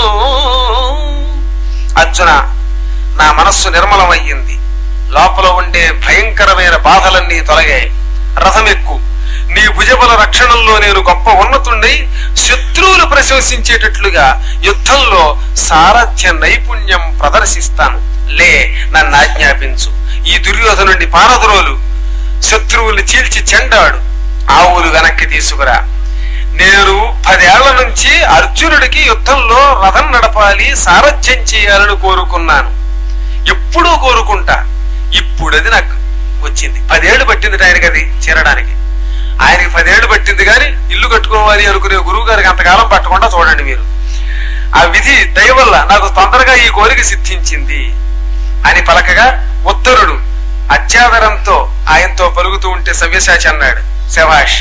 అర్జున నా మనస్సు నిర్మలమయ్యింది లోపల ఉండే భయంకరమైన బాధలన్నీ తొలగాయి రథమెక్కు నీ భుజబల రక్షణలో నేను గొప్ప ఉన్నతుండై శత్రువులు ప్రశంసించేటట్లుగా యుద్ధంలో సారథ్య నైపుణ్యం ప్రదర్శిస్తాను లే నన్ను ఆజ్ఞాపించు ఈ దుర్యోధనుండి పారద్రోలు శత్రువుల్ని చీల్చి చెండాడు ఆవులు వెనక్కి తీసుకురా నేను పదేళ్ల నుంచి అర్జునుడికి యుద్ధంలో రథం నడపాలి సారథ్యం చేయాలని కోరుకున్నాను ఎప్పుడూ కోరుకుంటా ఇప్పుడు అది నాకు వచ్చింది పదేళ్లు పట్టింది ఆయనకి అది చేరడానికి ఆయనకి పదేళ్లు పట్టింది కానీ ఇల్లు కట్టుకోవాలి అనుకునే గురువు గారికి అంతకాలం పట్టకుండా చూడండి మీరు ఆ విధి దయ వల్ల నాకు తొందరగా ఈ కోరిక సిద్ధించింది అని పలకగా ఉత్తరుడు అత్యాదరంతో ఆయనతో పలుకుతూ ఉంటే సవ్యసాచి అన్నాడు శభాష్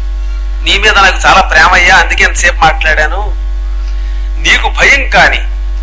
నీ మీద నాకు చాలా ప్రేమయ్యా అందుకే ఎంతసేపు మాట్లాడాను నీకు భయం కాని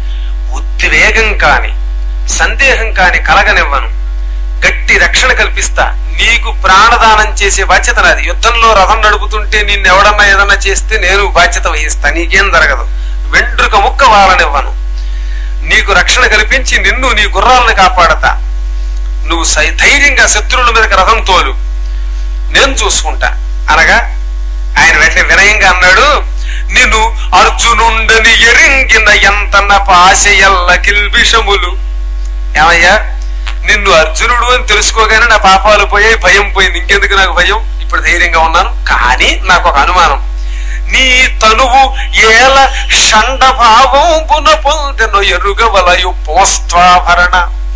ఉద్వేగం కాని సందేహం కాని కలగనివ్వను గట్టి రక్షణ కల్పిస్తా నీకు ప్రాణదానం చేసే బాధ్యత నాది యుద్ధంలో రథం నడుపుతుంటే నిన్ను ఎవడన్నా ఏదన్నా చేస్తే నేను బాధ్యత వహిస్తా నీకేం జరగదు వెంట్రుక ముక్క వాలనివ్వను నీకు రక్షణ కల్పించి నిన్ను నీ గుర్రాలను కాపాడతా నువ్వు సై- ధైర్యంగా శత్రువుల మీదకి రథం తోలు నేను చూసుకుంటా అనగా ఆయన వెంటనే వినయంగా అన్నాడు నిన్ను అర్జునుండని ఎరింగిన ఎంతన్న పాశయల్ల కిల్బిషములు ఏమయ్యా నిన్ను అర్జునుడు అని తెలుసుకోగానే నా పాపాలు పోయాయి భయం పోయింది ఇంకెందుకు నాకు భయం ఇప్పుడు ధైర్యంగా ఉన్నాను కానీ నాకు ఒక అనుమానం నీ తనువు ఏల షండభావం పున పొందెను ఎరుగవలయు పోస్త్వాభరణ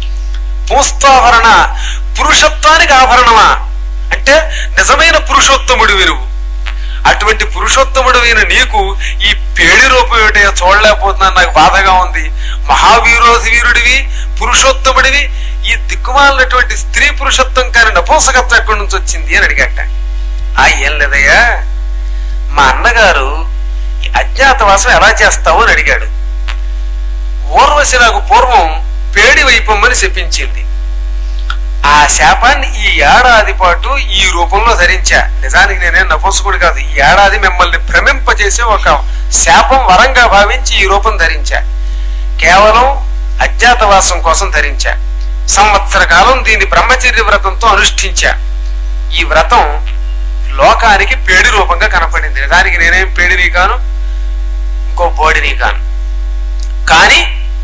పూస్తాభరణ పురుషత్వానికి ఆభరణమా అంటే నిజమైన పురుషోత్తముడు విరువు అటువంటి పురుషోత్తముడైన నీకు ఈ పేడి రూపం ఏమిటో చూడలేకపోతున్నాను నాకు బాధగా ఉంది మహావీరోధి వీరుడివి పురుషోత్తముడివి ఈ దిక్కుమాలినటువంటి స్త్రీ పురుషత్వం కాని నపూసకత్వం ఎక్కడి నుంచి వచ్చింది అని అడిగట ఆ ఏం లేదయ్యా మా అన్నగారు ఈ అజ్ఞాతవాసం ఎలా చేస్తావు అని అడిగాడు ఊర్వశి నాకు పూర్వం పేడి వైపమ్మని శపించింది ఆ శాపాన్ని ఈ ఏడాది పాటు ఈ రూపంలో ధరించా నిజానికి నేనేం నపుంసకుడు కాదు ఈ ఏడాది మిమ్మల్ని భ్రమింపజేసే ఒక శాపం వరంగా భావించి ఈ రూపం ధరించా కేవలం అజ్ఞాతవాసం కోసం ధరించా సంవత్సర కాలం దీన్ని బ్రహ్మచర్య వ్రతంతో అనుష్ఠించా ఈ వ్రతం లోకానికి పేడి రూపంగా కనపడింది నిజానికి నేనేం పేడిని కాను ఇంకో బోడిని కాను కానీ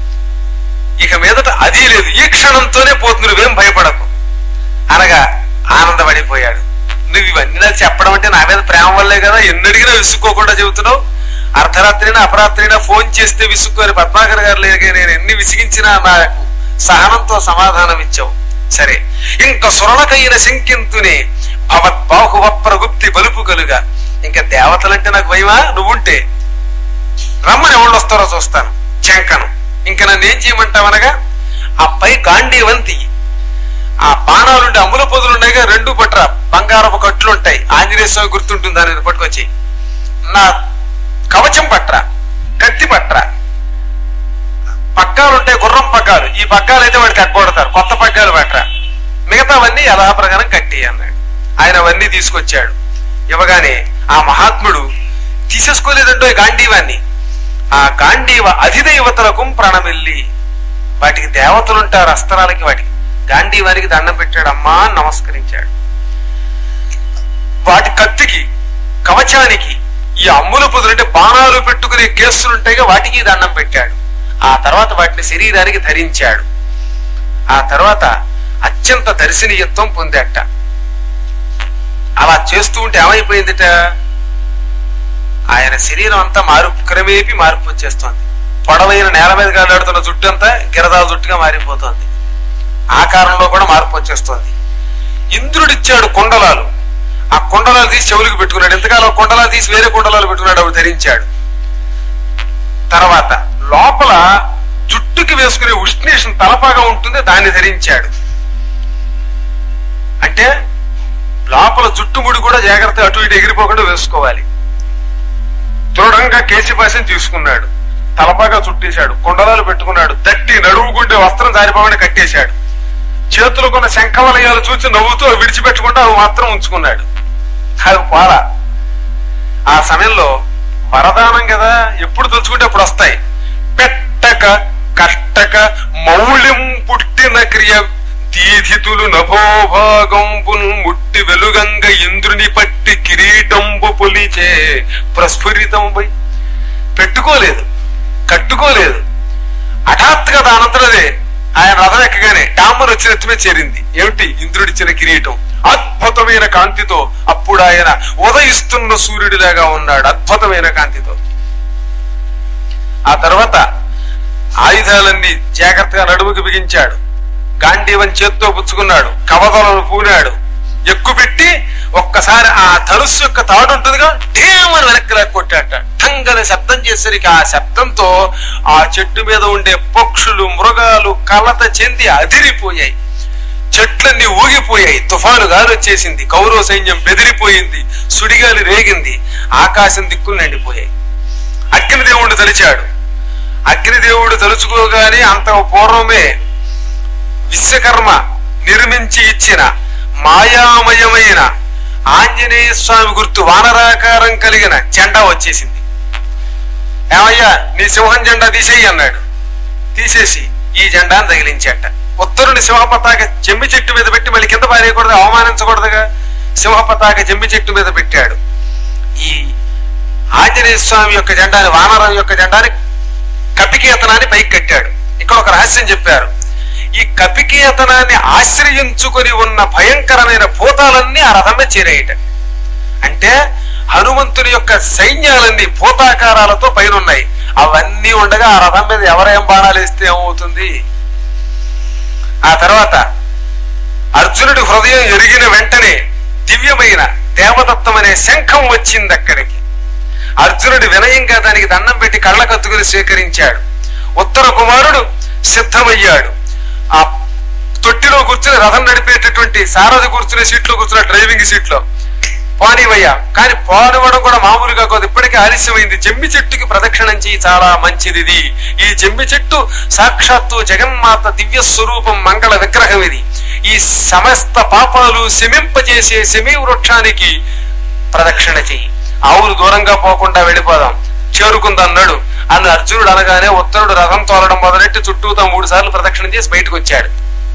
ఇక మీదట అది లేదు ఈ క్షణంతోనే పోతుంది నువ్వేం భయపడకు అనగా ఆనందపడిపోయాడు నువ్వు ఇవన్నీ నాకు చెప్పడం అంటే నా మీద ప్రేమ వల్లే కదా ఎన్ని అడిగినా విసుక్కోకుండా చెబుతున్నావు అర్ధరాత్రినా అపరాత్రినా ఫోన్ చేస్తే విసుక్కోని పద్మాకర్ గారు లేక నేను ఎన్ని విసిగించినా నాకు సహనంతో సమాధానం ఇచ్చావు సరే ఇంక సురళకైన శంకింతునే భవద్బాహువ ప్రగుప్తి బలుపు కలుగా ఇంకా దేవతలంటే నాకు భయమా నువ్వుంటే రమ్మని ఎవళ్ళు వస్తారో చూస్తాను చెంకను ఇంక నన్ను ఏం చేయమంటావనగా ఆ పై గాంధీవంతి ఆ బాణాలుండే అమ్ముల పొదులు ఉన్నాయిగా రెండు పట్ర బంగారపు కట్లు ఉంటాయి ఆంజనేయ స్వామి గుర్తుంటుంది దాన్ని పట్టుకొచ్చి నా కవచం పట్ర కత్తి పట్ర పగ్గాలు ఉంటాయి గుర్రం పగ్గాలు ఈ పగ్గాలు అయితే వాడికి అడ్డపడతారు కొత్త పగ్గాలు పట్ర మిగతావన్నీ ఎలా ప్రకారం కట్టి అన్నాడు ఆయన అవన్నీ తీసుకొచ్చాడు ఇవ్వగానే ఆ మహాత్ముడు తీసేసుకోలేదంటో ఈ గాంధీవాన్ని ఆ గాంధీవ అధిదైవతలకు ప్రణమిల్లి వాటికి దేవతలు ఉంటారు అస్త్రాలకి వాటికి గాంధీవానికి దండం పెట్టాడు అమ్మా అని నమస్కరించాడు వాటి కత్తికి కవచానికి ఈ అమ్ముల పొదులంటే బాణాలు పెట్టుకునే కేసులు ఉంటాయిగా వాటికి దండం పెట్టాడు ఆ తర్వాత వాటిని శరీరానికి ధరించాడు ఆ తర్వాత అత్యంత దర్శనీయత్వం పొందేట అలా చేస్తూ ఉంటే ఏమైపోయిందిట ఆయన శరీరం అంతా మారు క్రమేపీ మార్పు వచ్చేస్తోంది పొడవైన నేల మీద గాలాడుతున్న జుట్టు అంతా గిరదాల జుట్టుగా మారిపోతోంది ఆకారంలో కూడా మార్పు వచ్చేస్తోంది ఇంద్రుడిచ్చాడు కుండలాలు ఆ కుండలాలు తీసి చెవులకు పెట్టుకున్నాడు ఎంతకాలం కుండలాలు తీసి వేరే కుండలాలు పెట్టుకున్నాడు అవి ధరించాడు తర్వాత లోపల జుట్టుకి వేసుకునే ఉష్ణేషం తలపాగా ఉంటుంది దాన్ని ధరించాడు అంటే లోపల జుట్టుముడి కూడా జాగ్రత్త అటు ఇటు ఎగిరిపోకుండా వేసుకోవాలి దృఢంగా కేశపాసం తీసుకున్నాడు తలపాగా చుట్టేశాడు కుండలాలు పెట్టుకున్నాడు దట్టి నడువుకుంటే వస్త్రం జారిపోకుండా కట్టేశాడు చేతులు కొన్న శంఖవలయాలు చూసి నవ్వుతూ అవి విడిచిపెట్టకుండా అవి మాత్రం ఉంచుకున్నాడు అవి పాల ఆ సమయంలో వరదానం కదా ఎప్పుడు తలుచుకుంటే అప్పుడు వస్తాయి పెట్టక కట్టక మౌళ్యం పుట్టిన క్రియ దీధితులు నభోభాగంబున్ ముట్టి వెలుగంగ ఇంద్రుని పట్టి కిరీటంబు పొలిచే ప్రస్ఫురితంపై పెట్టుకోలేదు కట్టుకోలేదు హఠాత్తుగా దానంతరదే ఆయన రథం ఎక్కగానే డామ్మర్ వచ్చిన ఎత్తుమే చేరింది ఏమిటి ఇంద్రుడిచ్చిన కిరీటం అద్భుతమైన కాంతితో అప్పుడు ఆయన ఉదయిస్తున్న సూర్యుడిలాగా ఉన్నాడు అద్భుతమైన కాంతితో ఆ తర్వాత ఆయుధాలన్నీ జాగ్రత్తగా నడుముకి బిగించాడు గాంధీవన్ చేత్తో పుచ్చుకున్నాడు కవదలను పూనాడు ఎక్కుపెట్టి ఒక్కసారి ఆ ధనుస్సు యొక్క తాడు ఉంటుందిగా ఢేమని వెనక్కి లాక్కి కొట్టాట ఠంగని శబ్దం చేసరికి ఆ శబ్దంతో ఆ చెట్టు మీద ఉండే పక్షులు మృగాలు కలత చెంది అదిరిపోయాయి చెట్లన్నీ ఊగిపోయాయి తుఫాను గాలి వచ్చేసింది కౌరవ సైన్యం బెదిరిపోయింది సుడిగాలి రేగింది ఆకాశం దిక్కులు నిండిపోయాయి అగ్నిదేవుడు తలిచాడు అగ్నిదేవుడు తలుచుకోగానే అంత పూర్వమే విశ్వకర్మ నిర్మించి ఇచ్చిన మాయామయమైన ఆంజనేయ స్వామి గుర్తు వానరాకారం కలిగిన జెండా వచ్చేసింది ఏమయ్యా నీ సింహం జెండా తీసేయి అన్నాడు తీసేసి ఈ జెండాను తగిలించేట ఉత్తరుని సింహ పతాక జమ్మి చెట్టు మీద పెట్టి మళ్ళీ కింద పారేయకూడదు అవమానించకూడదుగా సింహ పతాక జమ్మి చెట్టు మీద పెట్టాడు ఈ ఆంజనేయ స్వామి యొక్క జెండాని వానరం యొక్క జెండాని కపికేతనాన్ని పైకి కట్టాడు ఇక్కడ ఒక రహస్యం చెప్పారు ఈ కపికేతనాన్ని ఆశ్రయించుకొని ఉన్న భయంకరమైన భూతాలన్నీ ఆ రథమే చేరాయట అంటే హనుమంతుని యొక్క సైన్యాలన్నీ భూతాకారాలతో పైన ఉన్నాయి అవన్నీ ఉండగా ఆ రథం మీద ఎవరేం బాణాలు వేస్తే ఏమవుతుంది ఆ తర్వాత అర్జునుడి హృదయం ఎరిగిన వెంటనే దివ్యమైన దేవదత్తం అనే శంఖం వచ్చింది అక్కడికి అర్జునుడి వినయంగా దానికి దండం పెట్టి కళ్ళ కత్తుకుని స్వీకరించాడు ఉత్తర కుమారుడు సిద్ధమయ్యాడు ఆ తొట్టిలో కూర్చుని రథం నడిపేటటువంటి సారథి కూర్చునే సీట్లో కూర్చున్న డ్రైవింగ్ సీట్లో పానివయ్యా కానీ పానివ్వడం కూడా మామూలుగా కాదు ఇప్పటికే ఆలస్యమైంది జమ్మి చెట్టుకి ప్రదక్షిణం చేయి చాలా మంచిది ఇది ఈ జమ్మి చెట్టు సాక్షాత్తు జగన్మాత దివ్య స్వరూపం మంగళ విగ్రహం ఇది ఈ సమస్త పాపాలు శమింపజేసే శమీ వృక్షానికి ప్రదక్షిణ చెయ్యి ఆవులు దూరంగా పోకుండా వెళ్ళిపోదాం చేరుకుందా అన్నాడు అని అర్జునుడు అనగానే ఉత్తరుడు రథం తోలడం మొదలెట్టి చుట్టూతో మూడు సార్లు ప్రదక్షిణ చేసి బయటకు వచ్చాడు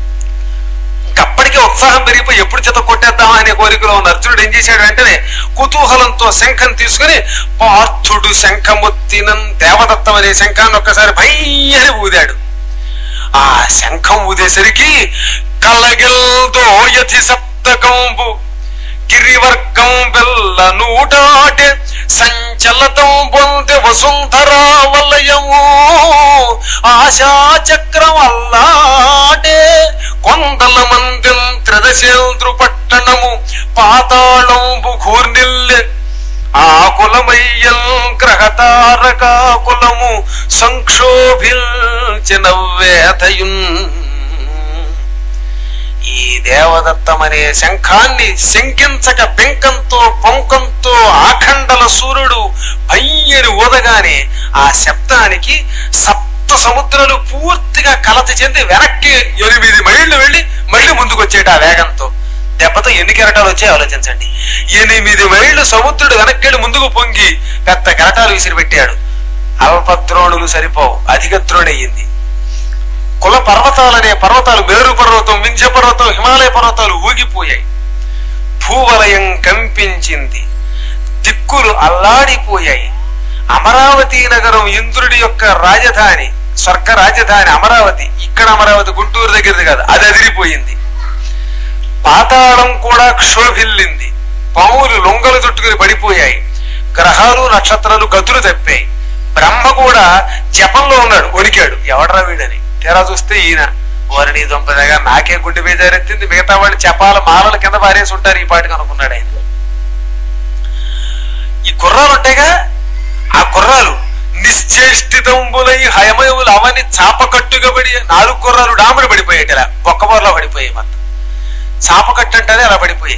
అప్పటికే ఉత్సాహం పెరిగిపోయి ఎప్పుడు చేత కొట్టేద్దామా అనే కోరికలో ఉన్న అర్జునుడు ఏం చేశాడు వెంటనే కుతూహలంతో శంఖం తీసుకుని పార్థుడు శంఖముత్తినం దేవదత్తం అనే శంఖాన్ని ఒక్కసారి భయ్యని ఊదాడు ఆ శంఖం ఊదేసరికి కలగిల్దో యథి సప్తకంబు గిరివర్గం వెల్ల నూటాటే సంచలతం పొందే వసుంధరా వలయము ఆశా చక్రం అల్లాడే కొండల మందిం త్రిదశేంద్రు పట్టణము పాతాళంబు ఘూర్నిల్లె ఆకులమయ్యం గ్రహతారకాకులము సంక్షోభించిన వేదయున్ ఈ దేవదత్తమనే శంఖాన్ని శంకించక బెంకంతో పొంకంతో ఆఖండల సూర్యుడు అయ్యని ఊదగానే ఆ శబ్దానికి సప్త సముద్రాలు పూర్తిగా కలత చెంది వెనక్కి ఎనిమిది మైళ్ళు వెళ్లి మళ్ళీ ముందుకు వచ్చేట ఆ వేగంతో దెబ్బతో ఎన్ని కెరటాలు వచ్చాయో ఆలోచించండి ఎనిమిది మైళ్ళు సముద్రుడు వెనక్కి ముందుకు పొంగి పెద్ద కెరటాలు విసిరిపెట్టాడు అల్పద్రోణులు సరిపోవు అధిక ద్రోణి అయ్యింది కుల పర్వతాలనే పర్వతాలు మేరు పర్వతం వింధ్య పర్వతం హిమాలయ పర్వతాలు ఊగిపోయాయి భూవలయం కంపించింది దిక్కులు అల్లాడిపోయాయి అమరావతి నగరం ఇంద్రుడి యొక్క రాజధాని స్వర్గ రాజధాని అమరావతి ఇక్కడ అమరావతి గుంటూరు దగ్గరది కాదు అది అదిరిపోయింది పాతాళం కూడా క్షోభిల్లింది పాములు లొంగలు చుట్టుకుని పడిపోయాయి గ్రహాలు నక్షత్రాలు గతులు తప్పాయి బ్రహ్మ కూడా జపంలో ఉన్నాడు వణికాడు ఎవడరా వీడని తెరా చూస్తే ఈయన వారిని దొంపదగా నాకే గుండె బేజారెత్తింది మిగతా వాళ్ళు చపాల మాలల కింద పారేసి ఉంటారు ఈ పాటికి అనుకున్నాడు ఆయన ఈ గుర్రాలు ఉంటాయిగా ఆ గుర్రాలు నిశ్చేష్టితంబులై హయమయములు అవన్నీ చాపకట్టుగా పడి నాలుగు గుర్రాలు డాములు పడిపోయాయి ఇలా బొక్కబోర్లో పడిపోయాయి మొత్తం చాపకట్టు అంటేనే అలా పడిపోయాయి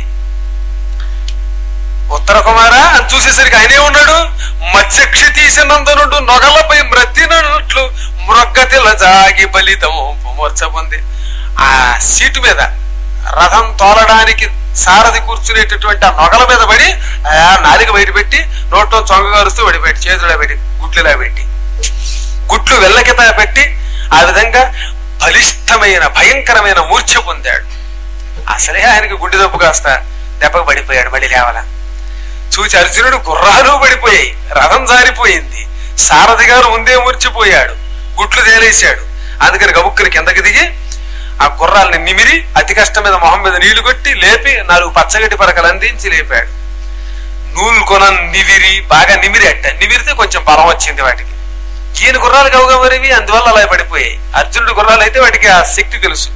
ఉత్తర కుమార అని చూసేసరికి ఆయనే ఉన్నాడు మత్స్యక్షి తీసినందునుండు నొగలపై మ్రతినట్లు మృగ్గతిల జాగి బలితం మూర్చ పొంది ఆ సీటు మీద రథం తోలడానికి సారథి కూర్చునేటటువంటి ఆ నొగల మీద పడి ఆ నాలుక బయట పెట్టి నోట్లో చొంగగారుస్తూ పడిపెట్టి చేతుల్లో పెట్టి గుడ్లులా పెట్టి గుట్లు వెళ్ళకిత పెట్టి ఆ విధంగా బలిష్టమైన భయంకరమైన మూర్ఛ పొందాడు అసలే ఆయనకి గుండె దెబ్బ కాస్త దెబ్బకు పడిపోయాడు మళ్ళీ లేవల చూచి అర్జునుడు గుర్రాలు పడిపోయాయి రథం జారిపోయింది సారథి గారు ముందే మూర్చిపోయాడు గుట్లు తేలేశాడు అందుకని గబుక్కుని కిందకి దిగి ఆ గుర్రాలని నిమిరి అతి కష్టం మీద మొహం మీద నీళ్లు కొట్టి లేపి నాలుగు పచ్చగడ్డి పరకలు అందించి లేపాడు నూలు కొన నివిరి బాగా నిమిరి అట్ట నిమిరితే కొంచెం బలం వచ్చింది వాటికి ఈయన గుర్రాలు గవుగా మరివి అందువల్ల అలా పడిపోయాయి అర్జునుడి గుర్రాలు అయితే వాటికి ఆ శక్తి తెలుసు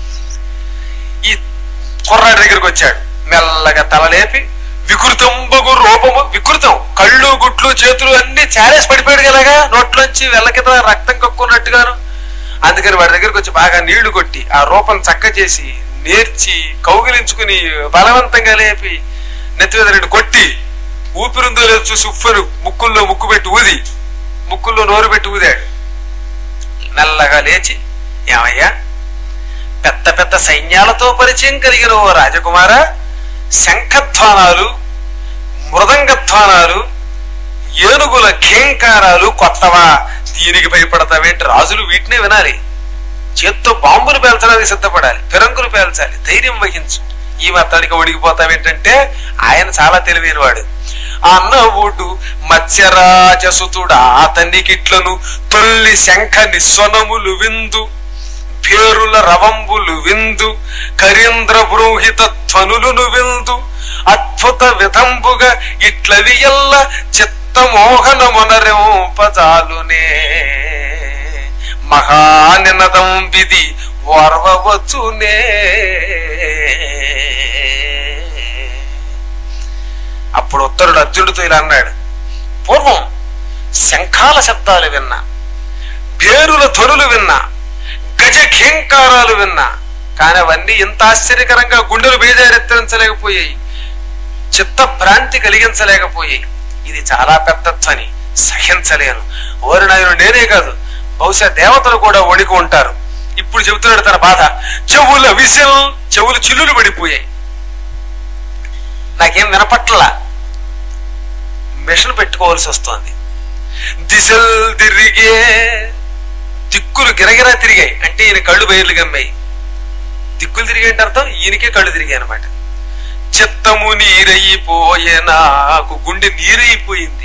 ఈ కుర్రాడి దగ్గరికి వచ్చాడు మెల్లగా తల లేపి వికృతంబగు రూపము వికృతం కళ్ళు గుట్లు చేతులు అన్ని చారేసి పడిపోయాడు కలగా నోట్లోంచి వెళ్ళకిత రక్తం కక్కున్నట్టుగాను అందుకని వాడి దగ్గరికి వచ్చి బాగా నీళ్లు కొట్టి ఆ రూపం చక్క చేసి నేర్చి కౌగిలించుకుని బలవంతంగా లేపి నెత్తి మీద రెండు కొట్టి ఊపిరిందో లేదు చూసి ఉప్పను ముక్కుల్లో ముక్కు పెట్టి ఊది ముక్కుల్లో నోరు పెట్టి ఊదాడు మెల్లగా లేచి ఏమయ్యా పెద్ద పెద్ద సైన్యాలతో పరిచయం కలిగిన ఓ రాజకుమార శంఖధ్వానాలు మృదంగధ్వానాలు ఏనుగుల ఖేంకారాలు కొత్తవా దీనికి భయపడతావేంటి రాజులు వీటినే వినాలి చేత్తో బాంబులు పేల్చడానికి సిద్ధపడాలి ఫిరంగులు పేల్చాలి ధైర్యం వహించు ఈ మతానికి ఒడిగిపోతావేంటంటే ఆయన చాలా తెలివైనవాడు అన్నవుడు మత్స్యరాజసుతుడా అతనికిట్లను తొల్లి శంఖ నిస్వనములు విందు పేరుల రవంబులు విందు కరీంద్ర బృంహిత ధ్వనులును విందు అద్భుత విధంబుగా ఇట్లవి ఎల్ల చిత్తమోహన మొనరింపజాలునే మహానినదం విధి ఓర్వవచ్చునే అప్పుడు ఉత్తరుడు అర్జునుడితో ఇలా అన్నాడు పూర్వం శంఖాల శబ్దాలు విన్నా పేరుల ధ్వనులు విన్నా గజ ఖేంకారాలు విన్నా కానీ అవన్నీ ఇంత ఆశ్చర్యకరంగా గుండెలు బేజారెత్తరించలేకపోయాయి చిత్త భ్రాంతి కలిగించలేకపోయాయి ఇది చాలా పెద్దచ్చని సహించలేను ఓరి నాయన నేనే కాదు బహుశా దేవతలు కూడా వణికి ఉంటారు ఇప్పుడు చెబుతున్నాడు తన బాధ చెవుల విసిల్ చెవులు చిల్లులు పడిపోయాయి నాకేం వినపట్ల మిషన్ పెట్టుకోవాల్సి వస్తోంది దిశలు తిరిగే దిక్కులు గిరగిరా తిరిగాయి అంటే ఈయన కళ్ళు బయర్లు గమ్మాయి దిక్కులు తిరిగాయి అంటే అర్థం ఈయనకే కళ్ళు తిరిగాయి అనమాట చిత్తము నీరైపోయే నాకు గుండె నీరైపోయింది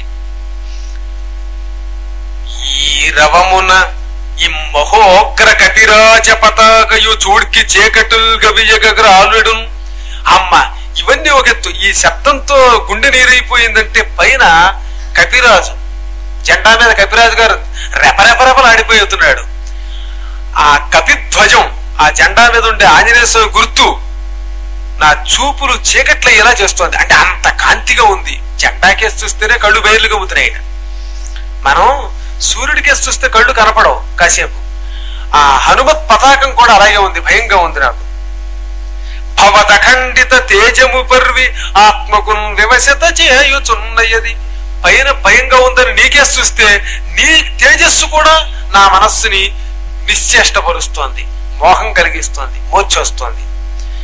ఈ రవమున ఈ మహోగ్ర కపిరాజ పతాకయు చూడ్కి చీకటుల్ గవియగగ్రాలుడు అమ్మ ఇవన్నీ ఒక ఎత్తు ఈ శబ్దంతో గుండె నీరైపోయిందంటే పైన కపిరాజు జెండా మీద కపిరాజు గారు రెపరెపరెపలు ఆడిపోతున్నాడు ఆ కపిధ్వజం ఆ జెండా మీద ఉండే ఆంజనేయ స్వామి గుర్తు నా చూపులు చీకట్లయ్యేలా చేస్తోంది అంటే అంత కాంతిగా ఉంది జెండాకేసి చూస్తేనే కళ్ళు బయర్లు గమ్ముతున్నాయి మనం సూర్యుడికేసి చూస్తే కళ్ళు కనపడవు కాసేపు ఆ హనుమత్ పతాకం కూడా అలాగే ఉంది భయంగా ఉంది నాకు భవదఖండిత తేజము పర్వి ఆత్మకు వివశత చేయుచున్నయది పైన భయంగా ఉందని నీకేసి చూస్తే నీ తేజస్సు కూడా నా మనస్సుని నిశ్చేష్టపరుస్తోంది మోహం కలిగిస్తోంది మోర్చొస్తోంది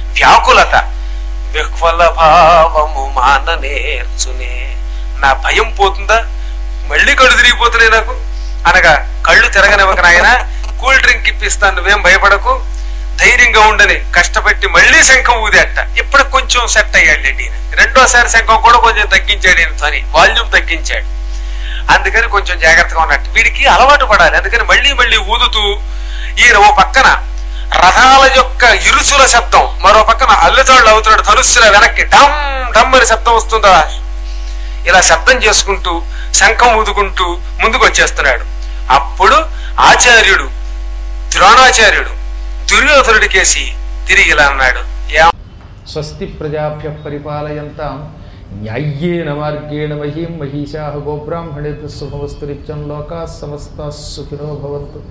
వ్యాకులత విహ్వల భావము మాన నేర్చునే నా భయం పోతుందా మళ్ళీ కళ్ళు తిరిగిపోతున్నాయి నాకు అనగా కళ్ళు తిరగనివ్వక నాయన కూల్ డ్రింక్ ఇప్పిస్తాను నువ్వేం భయపడకు ధైర్యంగా ఉండని కష్టపెట్టి మళ్ళీ శంఖం ఊదేట ఇప్పుడు కొంచెం సెట్ అయ్యాడు ఈయన రెండోసారి శంఖం కూడా కొంచెం తగ్గించాడు ఈయన ధ్వని వాల్యూమ్ తగ్గించాడు అందుకని కొంచెం జాగ్రత్తగా ఉన్నట్టు వీడికి అలవాటు పడాలి అందుకని మళ్ళీ మళ్ళీ ఊదుతూ ఈయన ఓ పక్కన రథాల యొక్క ఇరుసుల శబ్దం మరో పక్కన అల్లుతాళ్ళు అవుతున్నాడు ధనుస్సుల వెనక్కి డమ్ డమ్ అని శబ్దం వస్తుందా ఇలా శబ్దం చేసుకుంటూ శంఖం ఊదుకుంటూ ముందుకు వచ్చేస్తున్నాడు అప్పుడు ఆచార్యుడు ద్రోణాచార్యుడు దుర్యోధనుడికేసి తిరిగి ఇలా అన్నాడు "ఏ స్వస్తి ప్రజాభ్య పరిపాలయంతాం న్యాయ్యేన మార్గేణ మహీం మహిషా గోబ్రాహ్మణేభ్య శుభవస్తు నిత్యం లోకా సమస్త సుఖినో భవంతు